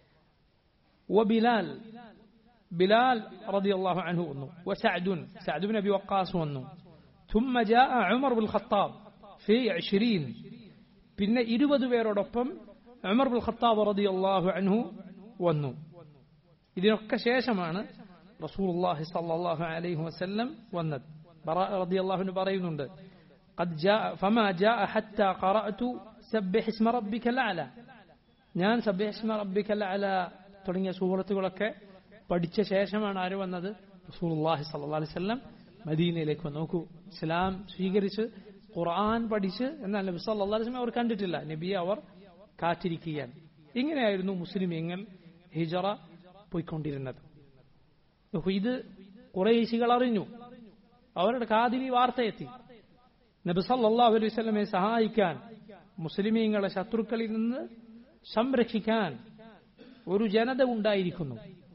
وبلال بلال رضي الله عنه വന്നു وسعد سعد بن ابي وقاص വന്നു ثم جاء عمر بن الخطاب في 20 പിന്നെ 20 പേരോടൊപ്പം ഉമർ ബിൻ ഖത്താബ് റളിയല്ലാഹു അൻഹു വന്നു ഇതിനൊക്കെ ശേഷമാണ് റസൂലുള്ളാഹി സ്വല്ലല്ലാഹു അലൈഹി വസല്ലം വന്നത് ബറാ റളിയല്ലാഹു അൻഹു പറയുന്നുണ്ട് قد جاء فما جاء حتى قرأت سبح اسم ربك الأعلى ഞാൻ സബ്ബിഹ് ഇസ്മ റബ്ബിക്കൽ അല തുടങ്ങിയ സൂറത്തുകളൊക്കെ പഠിച്ച ശേഷമാണ് ആര് വന്നത് റസൂലുള്ളാഹി സ്വല്ലല്ലാഹു അലൈഹി വസല്ലം മദീനയിലേക്ക് വന്നു നോക്കൂ ഇസ്ലാം സ്വീകരിച്ച് ഖുർആൻ പഠിച്ച് എന്നാൽ നബി സല്ലല്ലാഹു അലൈഹി വസല്ലം അവർ കണ്ടിട്ടില്ല നബിയെ അവർ കാത്തിരിക്കുകയാണ് ഇങ്ങനെയായിരുന്നു മുസ്ലിമീങ്ങൾ ഹിജറ പോയിക്കൊണ്ടിരുന്നത് നോക്കൂ ഇത് കുറേശികൾ അറിഞ്ഞു അവരുടെ കാതിൽ ഈ വാർത്തയെത്തി നബി സല്ലല്ലാഹു അലൈഹി വസല്ലമയെ സഹായിക്കാൻ മുസ്ലിമീങ്ങളെ ശത്രുക്കളിൽ നിന്ന് സംരക്ഷിക്കാൻ ഒരു ജനത ഉണ്ടായിരിക്കുന്നു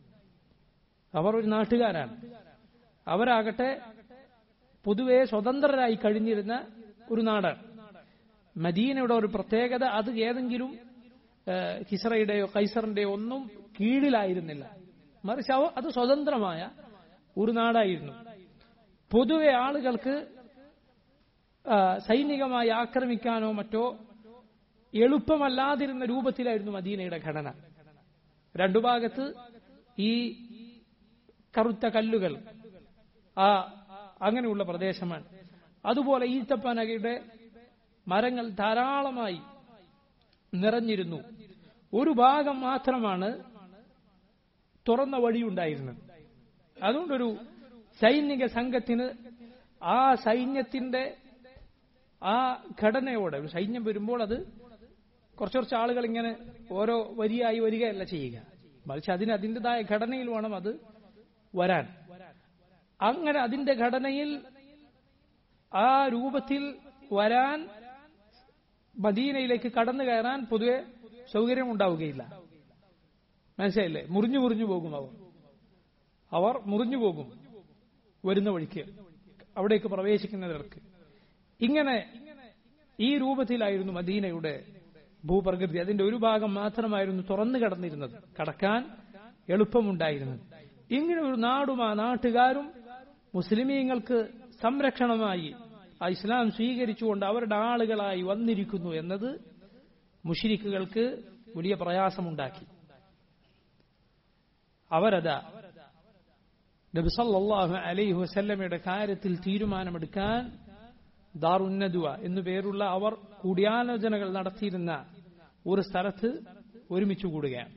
അവർ ഒരു നാട്ടുകാരാണ് അവരാകട്ടെ പൊതുവെ സ്വതന്ത്രരായി കഴിഞ്ഞിരുന്ന ഒരു നാടാണ് മദീനയുടെ ഒരു പ്രത്യേകത അത് ഏതെങ്കിലും ഏഹ്, കിസ്റയുടെയോ കൈസറിന്റെയോ ഒന്നും കീഴിലായിരുന്നില്ല മറിച്ച് അവ അത് സ്വതന്ത്രമായ ഒരു നാടായിരുന്നു പൊതുവെ ആളുകൾക്ക് ആ, സൈനികമായി ആക്രമിക്കാനോ മറ്റോ എളുപ്പമല്ലാതിരുന്ന രൂപത്തിലായിരുന്നു മദീനയുടെ ഘടന രണ്ടു ഭാഗത്ത് ഈ കറുത്ത കല്ലുകൾ ആ അങ്ങനെയുള്ള പ്രദേശമാണ് അതുപോലെ ഈത്തപ്പനകയുടെ മരങ്ങൾ ധാരാളമായി നിറഞ്ഞിരുന്നു ഒരു ഭാഗം മാത്രമാണ് തുറന്ന വഴിയുണ്ടായിരുന്നത് അതുകൊണ്ടൊരു സൈനിക സംഘത്തിന് ആ സൈന്യത്തിന്റെ ആ ഘടനയോടെ ഒരു സൈന്യം വരുമ്പോൾ അത് കുറച്ച് കുറച്ച് ആളുകൾ ഇങ്ങനെ ഓരോ വരിയായി വരികയല്ല ചെയ്യുക മറിച്ച് അതിന് അതിൻ്റെതായ ഘടനയിൽ വേണം അത് വരാൻ അങ്ങനെ അതിന്റെ ഘടനയിൽ ആ രൂപത്തിൽ വരാൻ മദീനയിലേക്ക് കടന്നു കയറാൻ പൊതുവെ സൗകര്യം ഉണ്ടാവുകയില്ല മനസ്സിലായില്ലേ മുറിഞ്ഞു മുറിഞ്ഞു പോകും അവർ അവർ മുറിഞ്ഞു പോകും വരുന്ന വഴിക്ക് അവിടേക്ക് പ്രവേശിക്കുന്നവർക്ക് ഇങ്ങനെ ഈ രൂപത്തിലായിരുന്നു മദീനയുടെ ഭൂപ്രകൃതി അതിന്റെ ഒരു ഭാഗം മാത്രമായിരുന്നു തുറന്നു കടന്നിരുന്നത് കടക്കാൻ എളുപ്പമുണ്ടായിരുന്നത് ഇങ്ങനെ ഒരു നാടും ആ നാട്ടുകാരും മുസ്ലിമീങ്ങൾക്ക് സംരക്ഷണമായി ആ ഇസ്ലാം സ്വീകരിച്ചുകൊണ്ട് അവരുടെ ആളുകളായി വന്നിരിക്കുന്നു എന്നത് മുഷിരിക്കുകൾക്ക് വലിയ പ്രയാസമുണ്ടാക്കി അവരതാ നബിസല്ലാഹു അലൈഹി വസല്ലമയുടെ കാര്യത്തിൽ തീരുമാനമെടുക്കാൻ ദാറുന്നദുവ എന്നു പേരുള്ള അവർ കൂടിയാലോചനകൾ നടത്തിയിരുന്ന ഒരു സ്ഥലത്ത് ഒരുമിച്ച് കൂടുകയാണ്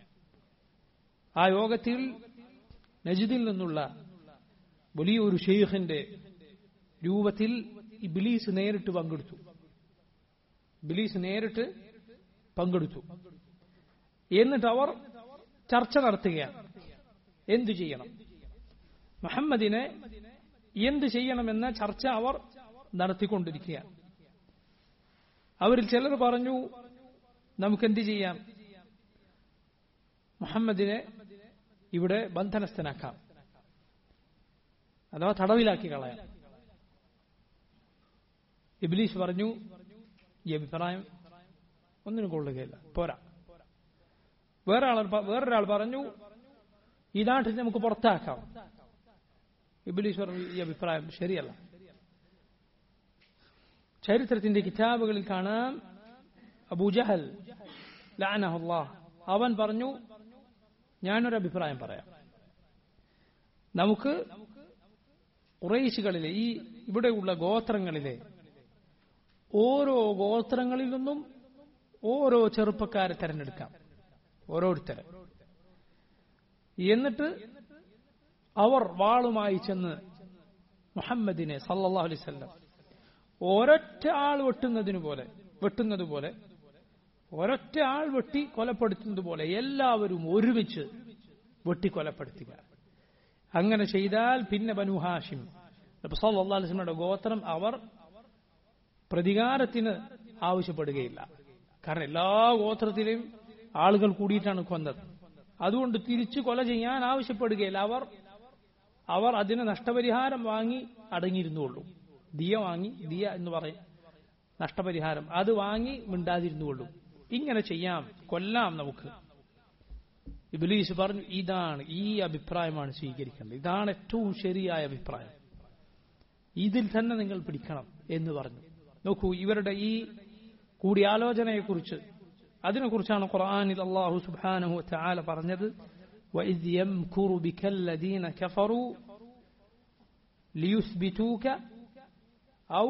ആ യോഗത്തിൽ നജിദിൽ നിന്നുള്ള വലിയൊരു ഷെയ്ഖിന്റെ രൂപത്തിൽ ഇബിലീസ് നേരിട്ട് പങ്കെടുത്തു ഇബിലീസ് നേരിട്ട് പങ്കെടുത്തു എന്നിട്ട് അവർ ചർച്ച നടത്തുകയാണ് എന്തു ചെയ്യണം മുഹമ്മദിനെ എന്ത് ചെയ്യണമെന്ന ചർച്ച അവർ നടത്തിക്കൊണ്ടിരിക്കുകയാണ് അവരിൽ ചിലർ പറഞ്ഞു നമുക്ക് എന്ത് ചെയ്യാം മുഹമ്മദിനെ ഇവിടെ ബന്ധനസ്ഥനാക്കാം അഥവാ തടവിലാക്കി കളയാം ഇബ്ലീസ് പറഞ്ഞു ഈ അഭിപ്രായം ഒന്നിനും കൊള്ളുകയില്ല പോരാ വേറെ ആൾ വേറൊരാൾ പറഞ്ഞു ഈ നാട്ടിൽ നമുക്ക് പുറത്താക്കാം ഇബ്ലീസ് പറഞ്ഞു ഈ അഭിപ്രായം ശരിയല്ല ചരിത്രത്തിന്റെ കിതാബുകളിൽ കാണാം അബൂജഹൽ ലാനഹുല്ലാഹ് അവൻ പറഞ്ഞു ഞാനൊരു അഭിപ്രായം പറയാം നമുക്ക് കുറേശികളിലെ ഈ ഇവിടെയുള്ള ഗോത്രങ്ങളിലെ ഓരോ ഗോത്രങ്ങളിൽ നിന്നും ഓരോ ചെറുപ്പക്കാരെ തെരഞ്ഞെടുക്കാം ഓരോരുത്തരെ എന്നിട്ട് അവർ വാളുമായി ചെന്ന് മുഹമ്മദിനെ സല്ലല്ലാഹു അലൈഹി വസല്ലം ഒരൊറ്റ ആൾ വെട്ടുന്നതിനു പോലെ വെട്ടുന്നത് പോലെ ഒരൊറ്റ ആൾ വെട്ടി കൊലപ്പെടുത്തുന്നത് പോലെ എല്ലാവരും ഒരുമിച്ച് വെട്ടി കൊലപ്പെടുത്തുക അങ്ങനെ ചെയ്താൽ പിന്നെ ബനു ഹാഷിം സല്ലല്ലാഹു അലൈഹി വസല്ലമയുടെ ഗോത്രം അവർ പ്രതികാരത്തിന് ആവശ്യപ്പെടുകയില്ല കാരണം എല്ലാ ഗോത്രത്തിലെയും ആളുകൾ കൂടിയിട്ടാണ് കൊന്നത് അതുകൊണ്ട് തിരിച്ചു കൊല ചെയ്യാൻ ആവശ്യപ്പെടുകയില്ല അവർ അവർ അതിന് നഷ്ടപരിഹാരം വാങ്ങി അടങ്ങിയിരുന്നുള്ളൂ ദിയ വാങ്ങി ദിയ എന്ന് പറയും നഷ്ടപരിഹാരം അത് വാങ്ങി മിണ്ടാതിരുന്നുകൊള്ളും ഇങ്ങനെ ചെയ്യാം കൊല്ലാം നമുക്ക് ഇബിലീസ് പറഞ്ഞു ഇതാണ് ഈ അഭിപ്രായമാണ് സ്വീകരിക്കേണ്ടത് ഇതാണ് ഏറ്റവും ശരിയായ അഭിപ്രായം ഇതിൽ തന്നെ നിങ്ങൾ പിടിക്കണം എന്ന് പറഞ്ഞു നോക്കൂ ഇവരുടെ ഈ കൂടിയാലോചനയെക്കുറിച്ച് അതിനെക്കുറിച്ചാണ് ഖുർആനിൽ അള്ളാഹു സുബ്ഹാനഹു തആല പറഞ്ഞത് وإذ يمكر بك الذين كفروا ليثبتوك أو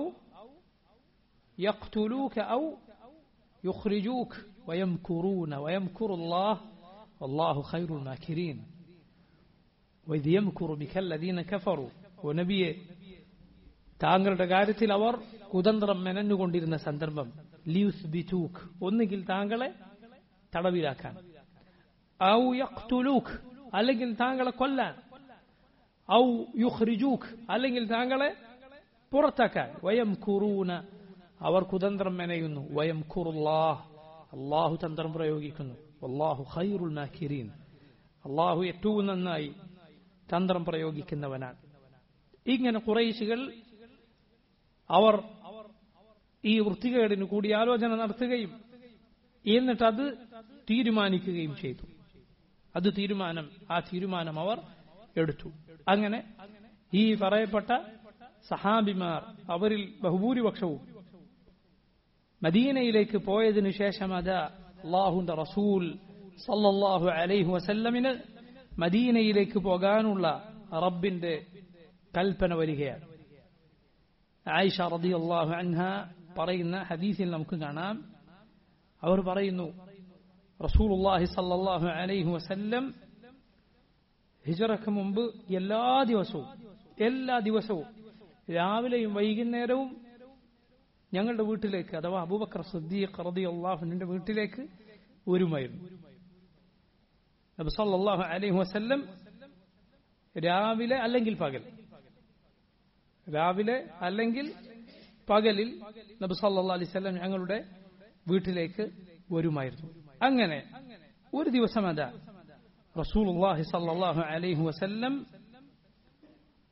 يقتلوك أو يخرجوك ويمكرون ويمكر الله والله خير الماكرين وإذ يمكر بك الذين كفروا ونبي താങ്കളുടെ കാര്യത്തിൽ അവർ കുതന്ത്രം മെനഞ്ഞുകൊണ്ടിരുന്ന സന്ദർഭം ലീവ്സ് ബിറ്റൂക്ക് ഒന്നുകിൽ താങ്കളെ തടവിലാക്കാൻ ഔ യഖ്തുലൂക്ക് അല്ലെങ്കിൽ താങ്കളെ കൊല്ലാൻ ഔ യുഖ്രിജൂക്ക് അല്ലെങ്കിൽ താങ്കളെ പുറത്താക്കാൻ വയം കുറൂന അവർ കുതന്ത്രം മെനയുന്നു വയം കുറുല്ലാഹ് അള്ളാഹു തന്ത്രം പ്രയോഗിക്കുന്നു അള്ളാഹു ഖൈറുൽ മാക്കിരീൻ അള്ളാഹു ഏറ്റവും നന്നായി തന്ത്രം പ്രയോഗിക്കുന്നവനാണ് ഇങ്ങനെ കുറേശികൾ അവർ ഈ വൃത്തികേടിന് കൂടിയാലോചന നടത്തുകയും എന്നിട്ട് അത് തീരുമാനിക്കുകയും ചെയ്തു അത് തീരുമാനം ആ തീരുമാനം അവർ എടുത്തു അങ്ങനെ ഈ പറയപ്പെട്ട സഹാബിമാർ അവരിൽ ബഹുഭൂരിപക്ഷവും മദീനയിലേക്ക് പോയതിനു ശേഷം അത് അള്ളാഹുന്റെ റസൂൽ സല്ലല്ലാഹു അലൈഹി വസല്ലമിന് മദീനയിലേക്ക് പോകാനുള്ള റബ്ബിന്റെ കൽപ്പന വരികയാണ് ആയിഷ റളിയല്ലാഹു അൻഹ പറയുന്ന ഹദീസിൽ നമുക്ക് കാണാം അവർ പറയുന്നു റസൂലുള്ളാഹി സല്ലല്ലാഹു അലൈഹി വസല്ലം ഹിജറക്ക് മുമ്പ് എല്ലാ ദിവസവും എല്ലാ ദിവസവും രാവിലെയും വൈകുന്നേരവും ഞങ്ങളുടെ വീട്ടിലേക്ക് അഥവാ അബൂബക്കർ സദ്ദീഖ് റളിയല്ലാഹുവിന്റെ വീട്ടിലേക്ക് വരുമായിരുന്നു നബി സല്ലല്ലാഹു അലൈഹി വസല്ലം രാവിലെ അല്ലെങ്കിൽ പകൽ രാവിലെ അല്ലെങ്കിൽ പകലിൽ നബി സല്ലല്ലാഹു അലൈഹി വസല്ലം ഞങ്ങളുടെ വീട്ടിലേക്ക് വരുമായിരുന്നു അങ്ങനെ ഒരു ദിവസം അതാ റസൂലുള്ളാഹി സല്ലല്ലാഹു അലൈഹി വസല്ലം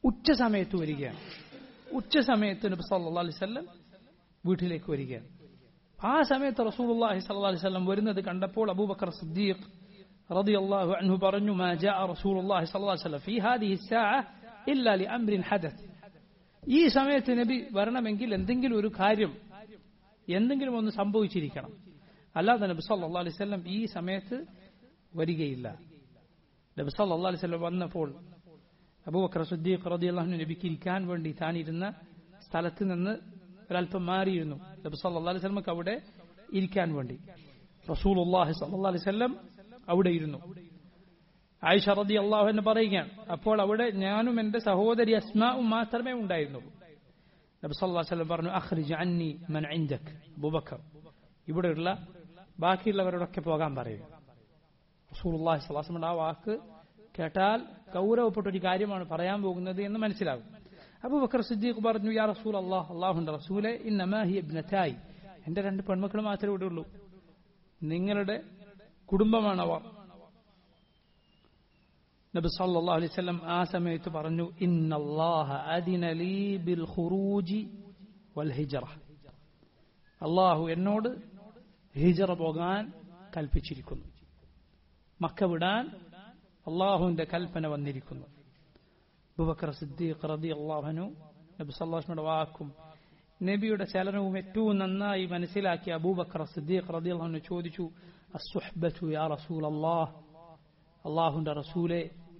ഉച്ച സമയത്ത് വരികയാണ് ഉച്ച സമയത്ത് നബി സല്ലല്ലാഹു അലൈഹി വസല്ലം വീട്ടിലേക്ക് വരികയാണ് ആ സമയത്ത് റസൂലുള്ളാഹി സ്വല്ലല്ലാഹു അലൈഹി വസല്ലം വരുന്നത് കണ്ടപ്പോൾ അബൂബക്കർ സിദ്ദീഖ് റളിയല്ലാഹു അൻഹു പറഞ്ഞു മാ ജാഅ റസൂലുള്ളാഹി സ്വല്ലല്ലാഹു അലൈഹി വസല്ലം ഫീ ഹാദിഹി الساعة ഇല്ലാ ലിഅംരിൻ ഹദث ഈ സമയത്ത് നബി വരണമെങ്കിൽ എന്തെങ്കിലും ഒരു കാര്യം എന്തെങ്കിലും ഒന്ന് സംഭവിച്ചിരിക്കണം അല്ലാതെ നബി സല്ലല്ലാഹു അലൈഹി വസല്ലം ഈ സമയത്ത് വരികയില്ല നബി സല്ലല്ലാഹു അലൈഹി വസല്ലം വന്നപ്പോൾ അബൂബക്കർ സിദ്ദീഖ് റളിയല്ലാഹു അൻഹു നബിക്ക് ഇരിക്കാൻ വേണ്ടി താനിരുന്ന സ്ഥലത്ത് നിന്ന് ഒരല്പം മാറിയിരുന്നു നബി സല്ലല്ലാഹു അലൈഹി വസല്ലമക്ക് അവിടെ ഇരിക്കാൻ വേണ്ടി റസൂലുള്ളാഹി സല്ലല്ലാഹു അലൈഹി വസല്ലം അവിടെ ഇരുന്നു ആയിഷ റതി അള്ളാഹു എന്ന് പറയുകയാണ് അപ്പോൾ അവിടെ ഞാനും എന്റെ സഹോദരി അസ്മാവും മാത്രമേ ഉണ്ടായിരുന്നുള്ളൂ നബി സല്ലല്ലാഹു അലൈഹി വസല്ലം പറഞ്ഞു അഖ്രിജ് അന്നി മൻ ഇൻദക് അബൂബക്കർ ഇവിടെയുള്ള ബാക്കിയുള്ളവരോടൊക്കെ പോകാൻ പറയുക റസൂലുള്ളാഹി സ്വല്ലല്ലാഹു അലൈഹി വസല്ലം ആ വാക്ക് കേട്ടാൽ ഗൗരവപ്പെട്ട ഒരു കാര്യമാണ് പറയാൻ പോകുന്നത് എന്ന് മനസ്സിലാകും അബൂബക്കർ സിദ്ദീഖ് പറഞ്ഞു യാ റസൂൽ അള്ളാഹ് അള്ളാഹുന്റെ റസൂലെ ഇന്നമാഹി ഇബ്നതായി എന്റെ രണ്ട് പെൺമക്കൾ മാത്രമേ ഇവിടെ ഉള്ളൂ നിങ്ങളുടെ കുടുംബമാണ് അവർ നബി സല്ലല്ലാഹു അലൈഹി വസല്ലം ആ സമയത്ത് പറഞ്ഞു ഇന്നല്ലാഹ അദിന ലീ ബിൽ ഖുറൂജി വൽ ഹിജ്റ അള്ളാഹു എന്നോട് ഹിജറ പോകാൻ കൽപ്പിച്ചിരിക്കുന്നു മക്ക വിടാൻ അള്ളാഹുവിന്റെ കൽപ്പന വന്നിരിക്കുന്നു അബൂബക്കർ സിദ്ദീഖ് റതി അള്ളാഹനു നബി സല്ലാസ്മയുടെ വാക്കും നബിയുടെ ചലനവും ഏറ്റവും നന്നായി മനസ്സിലാക്കിയ അബൂബക്കർ സിദ്ദീഖ് റതി അള്ളാഹുനു ചോദിച്ചു അസുഹബത്തു യാ റസൂൽ അള്ളാഹ് അള്ളാഹുന്റെ റസൂലെ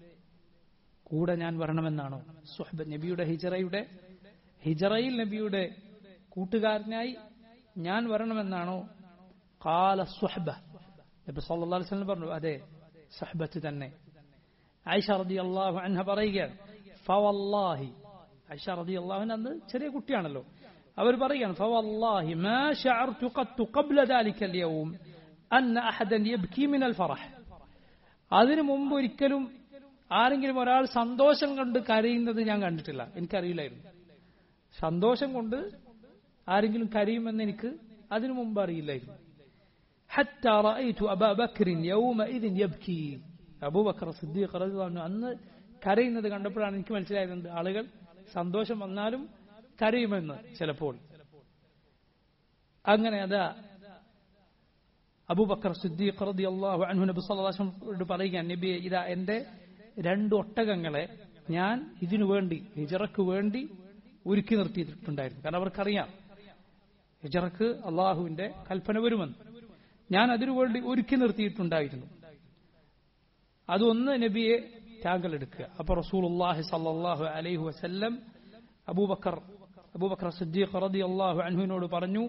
കൂടെ ഞാൻ വരണമെന്നാണോ സുഹബത്ത് നബിയുടെ ഹിജറയുടെ ഹിജറയിൽ നബിയുടെ കൂട്ടുകാരനായി ഞാൻ വരണമെന്നാണോ കാല സുഹബ നബി സല്ലല്ലാഹു അലൈഹി വസല്ലം പറഞ്ഞു അതെ സഹബത്ത് തന്നെ ആയിഷ റതി അള്ളാഹു അൻഹ പറയുകയാണ് ഫവല്ലാഹി ആയിഷ റതി അള്ളാഹു അന്ന് ചെറിയ കുട്ടിയാണല്ലോ അവർ പറയുകയാണ് ഫവല്ലാഹി മാ ശഅർതു ഖത്തു ഖബ്ല ذلك اليوم അന്ന അഹദൻ യബ്കി മിൻ الفرح അതിനു മുമ്പ് ഒരിക്കലും ആരെങ്കിലും ഒരാൾ സന്തോഷം കൊണ്ട് കരയുന്നത് ഞാൻ കണ്ടിട്ടില്ല എനിക്കറിയില്ലായിരുന്നു സന്തോഷം കൊണ്ട് ആരെങ്കിലും കരയുമെന്ന് എനിക്ക് അതിനു മുമ്പ് അറിയില്ലായിരുന്നു حتى رأيت أبا بكر يومئذ يبكي അബൂ ബക്കർ സിദ്ദീഖ് റളിയല്ലാഹു അന്ന് കരയുന്നത് കണ്ടപ്പോഴാണ് എനിക്ക് മനസ്സിലായത് ആളുകൾ സന്തോഷം വന്നാലും കരയുമെന്ന് ചിലപ്പോൾ അങ്ങനെ അതാ അബൂബക്കർ സിദ്ദീഖ് റളിയല്ലാഹു അൻഹു നബി സല്ലല്ലാഹു അലൈഹി വസല്ലം പറയുകയാണ് നബി ഇതാ എന്റെ രണ്ട് ഒട്ടകങ്ങളെ ഞാൻ ഇതിനു വേണ്ടി ഹിജറക്ക് വേണ്ടി ഒരുക്കി നിർത്തിയിട്ടുണ്ടായിരുന്നു കാരണം അവർക്കറിയാം ഹിജറക്ക് അള്ളാഹുവിന്റെ കൽപ്പന വരുമെന്ന് ഞാൻ അതിനുവേണ്ടി ഒരുക്കി നിർത്തിയിട്ടുണ്ടായിരുന്നു അതൊന്ന് നബിയെ താങ്കൾ എടുക്കുക അപ്പൊ റസൂലുള്ളാഹി സല്ലല്ലാഹു അലൈഹി വസല്ലം അബൂബക്കർ അബൂബക്കർ സിദ്ദീഖ് റളിയല്ലാഹു അൻഹുവിനോട് പറഞ്ഞു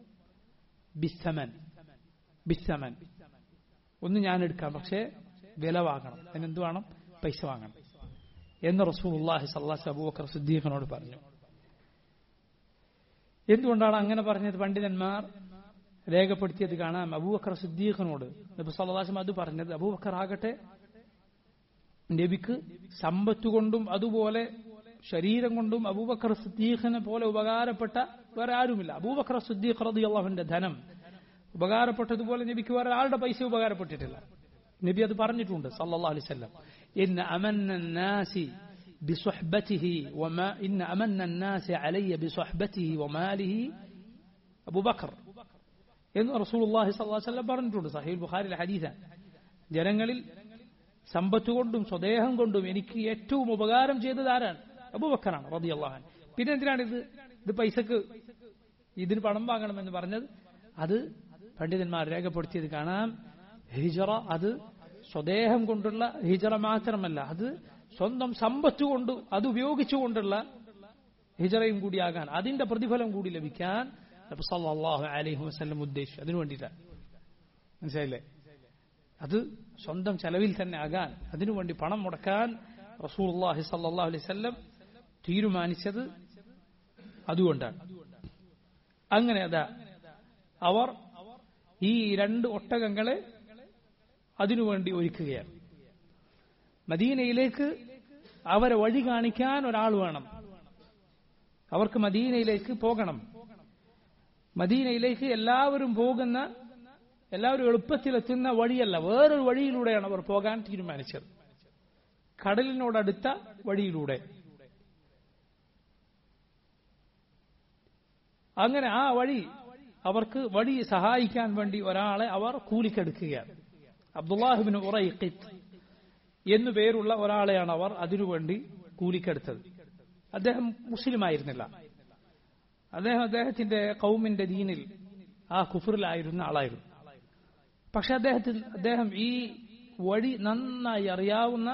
ബിസ്സമൻ ബിസ്സമൻ ഒന്ന് ഞാൻ എടുക്കാം പക്ഷേ വില വാങ്ങണം അതിനെന്ത് വേണം പൈസ വാങ്ങണം എന്ന് റസൂലുള്ളാഹി സല്ലല്ലാഹു അബൂബക്കർ സിദ്ദീഖിനോട് പറഞ്ഞു എന്തുകൊണ്ടാണ് അങ്ങനെ പറഞ്ഞത് പണ്ഡിതന്മാർ രേഖപ്പെടുത്തിയത് കാണാം അബൂബക്കർ സിദ്ദീഖിനോട് നബി സല്ലാസ്ലം അത് പറഞ്ഞത് അബൂബക്കർ ആകട്ടെ നബിക്ക് സമ്പത്ത് കൊണ്ടും അതുപോലെ ശരീരം കൊണ്ടും അബൂബക്കർ സിദ്ദീഖിനെ പോലെ ഉപകാരപ്പെട്ട വേറെ ആരുമില്ല അബൂബക്കർ സിദ്ദീഖ് റതി അള്ളാഹുവിന്റെ ധനം ഉപകാരപ്പെട്ടതുപോലെ നബിക്ക് വേറെ ആളുടെ പൈസ ഉപകാരപ്പെട്ടിട്ടില്ല നബി അത് പറഞ്ഞിട്ടുണ്ട് സല്ലല്ലാഹു അലൈഹി വസല്ലം ഇന്ന അമന്ന നാസി بصحبته وما إن أمن الناس علي بصحبته وماله أبو بكر എന്ന് റസൂലുള്ളാഹി സ്വല്ലല്ലാഹു അലൈഹി വസല്ലം പറഞ്ഞിട്ടുണ്ട് സഹീൽ ബുഖാരിയിലെ ഹദീസാണ് ജനങ്ങളിൽ സമ്പത്ത് കൊണ്ടും സ്വദേഹം കൊണ്ടും എനിക്ക് ഏറ്റവും ഉപകാരം ചെയ്തത് ആരാണ് അബൂബക്കറാണ് റളിയല്ലാഹു അൻഹു പിന്നെ എന്തിനാണ് ഇത് ഇത് പൈസക്ക് ഇതിന് പണം വാങ്ങണമെന്ന് പറഞ്ഞത് അത് പണ്ഡിതന്മാർ രേഖപ്പെടുത്തിയത് കാണാം ഹിജറ അത് സ്വദേഹം കൊണ്ടുള്ള ഹിജറ മാത്രമല്ല അത് സ്വന്തം സമ്പത്ത് കൊണ്ട് അത് ഉപയോഗിച്ചുകൊണ്ടുള്ള ഹിജറയും കൂടിയാകാൻ അതിന്റെ പ്രതിഫലം കൂടി ലഭിക്കാൻ നബി സല്ലല്ലാഹു അലൈഹി വസല്ലം ഉദ്ദേശിച്ചു അതിനു വേണ്ടിയിട്ടാണ് മനസ്സിലായില്ലേ അത് സ്വന്തം ചെലവിൽ തന്നെ ആകാൻ അതിനുവേണ്ടി പണം മുടക്കാൻ റസൂലുള്ളാഹി സല്ലല്ലാഹു അലൈഹി വസല്ലം തീരുമാനിച്ചത് അതുകൊണ്ടാണ് അങ്ങനെ അതാ അവർ ഈ രണ്ട് ഒട്ടകങ്ങളെ അതിനുവേണ്ടി ഒരുക്കുകയാണ് മദീനയിലേക്ക് അവരെ വഴി കാണിക്കാൻ ഒരാൾ വേണം അവർക്ക് മദീനയിലേക്ക് പോകണം മദീനയിലേക്ക് എല്ലാവരും പോകുന്ന എല്ലാവരും എളുപ്പത്തിലെത്തുന്ന വഴിയല്ല വേറൊരു വഴിയിലൂടെയാണ് അവർ പോകാൻ തീരുമാനിച്ചത് കടലിനോടടുത്ത വഴിയിലൂടെ അങ്ങനെ ആ വഴി അവർക്ക് വഴി സഹായിക്കാൻ വേണ്ടി ഒരാളെ അവർ കൂലിക്കെടുക്കുകയാണ് അബ്ദുല്ലാഹിബിന് ഉറയിഖിത്ത് എന്നു പേരുള്ള ഒരാളെയാണ് അവർ അതിനുവേണ്ടി കൂലിക്കെടുത്തത് അദ്ദേഹം മുസ്ലിം ആയിരുന്നില്ല അദ്ദേഹം അദ്ദേഹത്തിന്റെ കൗമിന്റെ ദീനിൽ ആ കുഫറിലായിരുന്ന ആളായിരുന്നു പക്ഷെ അദ്ദേഹത്തിന് അദ്ദേഹം ഈ വഴി നന്നായി അറിയാവുന്ന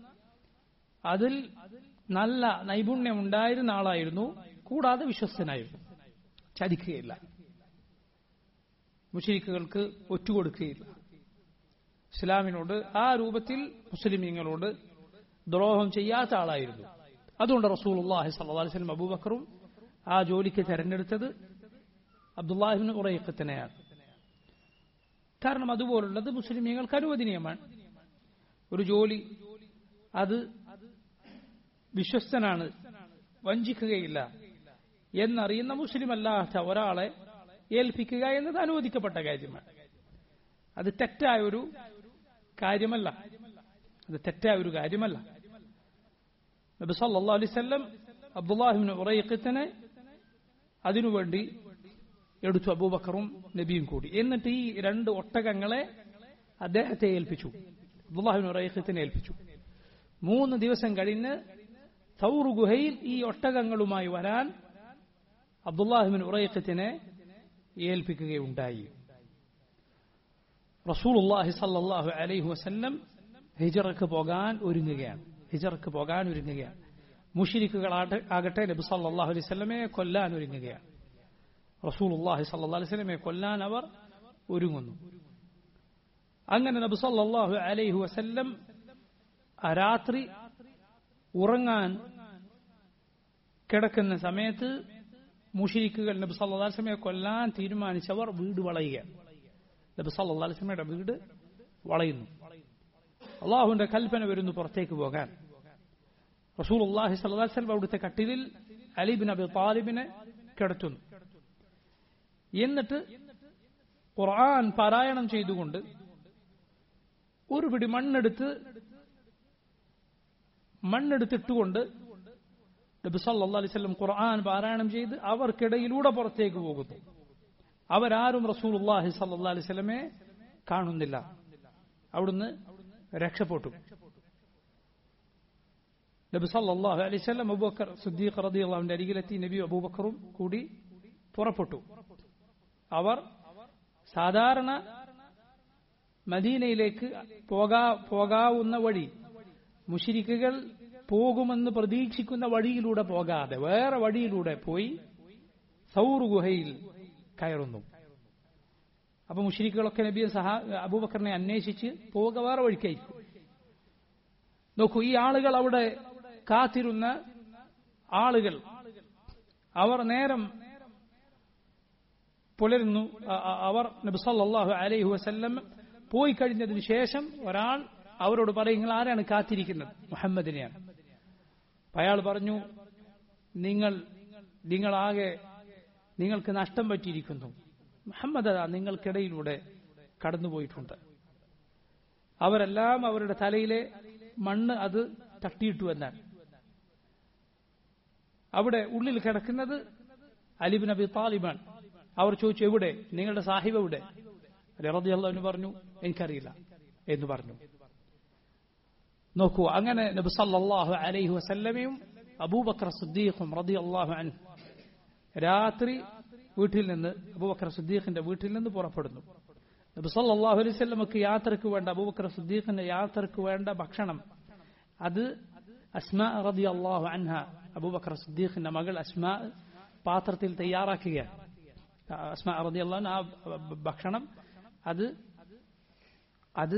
അതിൽ നല്ല നൈപുണ്യം ഉണ്ടായിരുന്ന ആളായിരുന്നു കൂടാതെ വിശ്വസ്തനായിരുന്നു ചതിക്കുകയില്ല മുഷരിക്കുകൾക്ക് ഒറ്റുകൊടുക്കുകയില്ല ഇസ്ലാമിനോട് ആ രൂപത്തിൽ മുസ്ലിമീങ്ങളോട് ദ്രോഹം ചെയ്യാത്ത ആളായിരുന്നു അതുകൊണ്ട് റസൂൽ അള്ളാഹി സല്ലാസ്ലം അബൂബക്കറും ആ ജോലിക്ക് തെരഞ്ഞെടുത്തത് അബ്ദുല്ലാഹിബിന് ഉറയക്കത്തിനെയാണ് കാരണം അതുപോലുള്ളത് മുസ്ലിമീങ്ങൾക്ക് അനുവദനീയമാണ് ഒരു ജോലി അത് വിശ്വസ്തനാണ് വഞ്ചിക്കുകയില്ല എന്നറിയുന്ന മുസ്ലിം അല്ലാത്ത ഒരാളെ ഏൽപ്പിക്കുക എന്നത് അനുവദിക്കപ്പെട്ട കാര്യമാണ് അത് തെറ്റായ ഒരു കാര്യമല്ല അത് തെറ്റായ ഒരു കാര്യമല്ല നബി സല്ലല്ലാഹു അലൈഹി വസല്ലം അബ്ദുല്ലാഹിബ്നു ഉറൈഖത്തിനെ അതിനുവേണ്ടി എടുത്തു അബൂബക്കറും നബിയും കൂടി എന്നിട്ട് ഈ രണ്ട് ഒട്ടകങ്ങളെ അദ്ദേഹത്തെ ഏൽപ്പിച്ചു അബ്ദുല്ലാഹിബ്നു ഉറൈഖത്തിനെ ഏൽപ്പിച്ചു മൂന്ന് ദിവസം കഴിഞ്ഞ് സൗർ ഗുഹയിൽ ഈ ഒട്ടകങ്ങളുമായി വരാൻ അബ്ദുല്ലാഹിബിൻ ഉറൈഖത്തിനെ ഏൽപ്പിക്കുകയുണ്ടായി റസൂലുള്ളാഹി സല്ലല്ലാഹു അലൈഹി വസല്ലം ഹിജറക്ക് പോകാൻ ഒരുങ്ങുകയാണ് ഹിജറക്ക് പോകാൻ ഒരുങ്ങുകയാണ് മുഷിരിക്കുകൾ ആകട്ടെ നബി സല്ലല്ലാഹു അലൈഹി വസല്ലമയെ കൊല്ലാൻ ഒരുങ്ങുകയാണ് റസൂലുള്ളാഹി സല്ലല്ലാഹു അലൈഹി വസല്ലമയെ കൊല്ലാൻ അവർ ഒരുങ്ങുന്നു അങ്ങനെ നബി സല്ലല്ലാഹു അലൈഹി വസല്ലം ആ രാത്രി ഉറങ്ങാൻ കിടക്കുന്ന സമയത്ത് മുഷിരിക്കുകൾ നബി സല്ലല്ലാഹു അലൈഹി വസല്ലമയെ കൊല്ലാൻ തീരുമാനിച്ചവർ വീട് വളയുക നബി സല്ലല്ലാഹു അലൈഹി വസല്ലമയുടെ വീട് വളയുന്നു അള്ളാഹുവിന്റെ കൽപ്പന വരുന്നു പുറത്തേക്ക് പോകാൻ റസൂൽ അള്ളാഹി സല്ലല്ലാഹു അലൈഹി വസല്ലം അവിടുത്തെ കട്ടിലിൽ അലിബിൻ അബി താലിബിനെ കിടത്തുന്നു എന്നിട്ട് ഖുർആൻ പാരായണം ചെയ്തുകൊണ്ട് ഒരു പിടി മണ്ണെടുത്ത് മണ്ണെടുത്തിട്ടുകൊണ്ട് നബി സല്ലല്ലാഹു അലൈഹി വസല്ലം ഖുർആൻ പാരായണം ചെയ്ത് അവർക്കിടയിലൂടെ പുറത്തേക്ക് പോകുന്നു അവരാരും റസൂലുള്ളാഹി സല്ലല്ലാഹു അലൈഹി വസല്ലമയെ കാണുന്നില്ല അവിടുന്ന് രക്ഷപ്പെട്ടു നബി സല്ലല്ലാഹു അലൈഹി വസല്ലം അബൂബക്കർ സിദ്ദീഖ് റളിയല്ലാഹുവിന്റെ അരികിലെത്തി നബി അബൂബക്കറും കൂടി പുറപ്പെട്ടു അവർ സാധാരണ മദീനയിലേക്ക് പോകാ പോകാവുന്ന വഴി മുഷിരിക്കുകൾ പോകുമെന്ന് പ്രതീക്ഷിക്കുന്ന വഴിയിലൂടെ പോകാതെ വേറെ വഴിയിലൂടെ പോയി സൗർ ഗുഹയിൽ കയറുന്നു അപ്പൊ മുഷിരിക്കുകളൊക്കെ നബിയെ സഹാ അബൂബക്കറിനെ അന്വേഷിച്ച് പോവുക വേറെ വഴിക്കായിരിക്കും നോക്കൂ ഈ ആളുകൾ അവിടെ കാത്തിരുന്ന ആളുകൾ അവർ നേരം പുലരുന്നു അവർ നബി സല്ലല്ലാഹു അലൈഹി വസല്ലം പോയി കഴിഞ്ഞതിന് ശേഷം ഒരാൾ അവരോട് പറയും നിങ്ങൾ ആരാണ് കാത്തിരിക്കുന്നത് മുഹമ്മദിനെയാണ് അയാൾ പറഞ്ഞു നിങ്ങൾ നിങ്ങളാകെ നിങ്ങൾക്ക് നഷ്ടം പറ്റിയിരിക്കുന്നു മുഹമ്മദ് അതാ നിങ്ങൾക്കിടയിലൂടെ കടന്നുപോയിട്ടുണ്ട് അവരെല്ലാം അവരുടെ തലയിലെ മണ്ണ് അത് തട്ടിയിട്ടു എന്നാണ് അവിടെ ഉള്ളിൽ കിടക്കുന്നത് അലിബിൻ അബി താലിബാൻ അവർ ചോദിച്ചു എവിടെ നിങ്ങളുടെ സാഹിബ് എവിടെ റതി അള്ളാഹുവിന് പറഞ്ഞു എനിക്കറിയില്ല എന്ന് പറഞ്ഞു നോക്കൂ അങ്ങനെ നബി സല്ലല്ലാഹു അലൈഹി വസല്ലമയും അബൂബക്കർ സിദ്ദീഖും റതി അള്ളാഹു അൻ രാത്രി വീട്ടിൽ നിന്ന് അബൂബക്കർ സിദ്ദീഖിന്റെ വീട്ടിൽ നിന്ന് പുറപ്പെടുന്നു നബി സല്ലല്ലാഹു അലൈഹി വസല്ലമക്ക് യാത്രക്ക് വേണ്ട അബൂബക്കർ സിദ്ദീഖിന്റെ യാത്രക്ക് വേണ്ട ഭക്ഷണം അത് അസ്മാ റതി അള്ളാഹു അൻഹ അബൂബക്കർ സിദ്ദീഖിന്റെ മകൾ അസ്മാ പാത്രത്തിൽ തയ്യാറാക്കുകയാണ് അസ്മാ റതി അള്ളാഹു ആ ഭക്ഷണം അത് അത്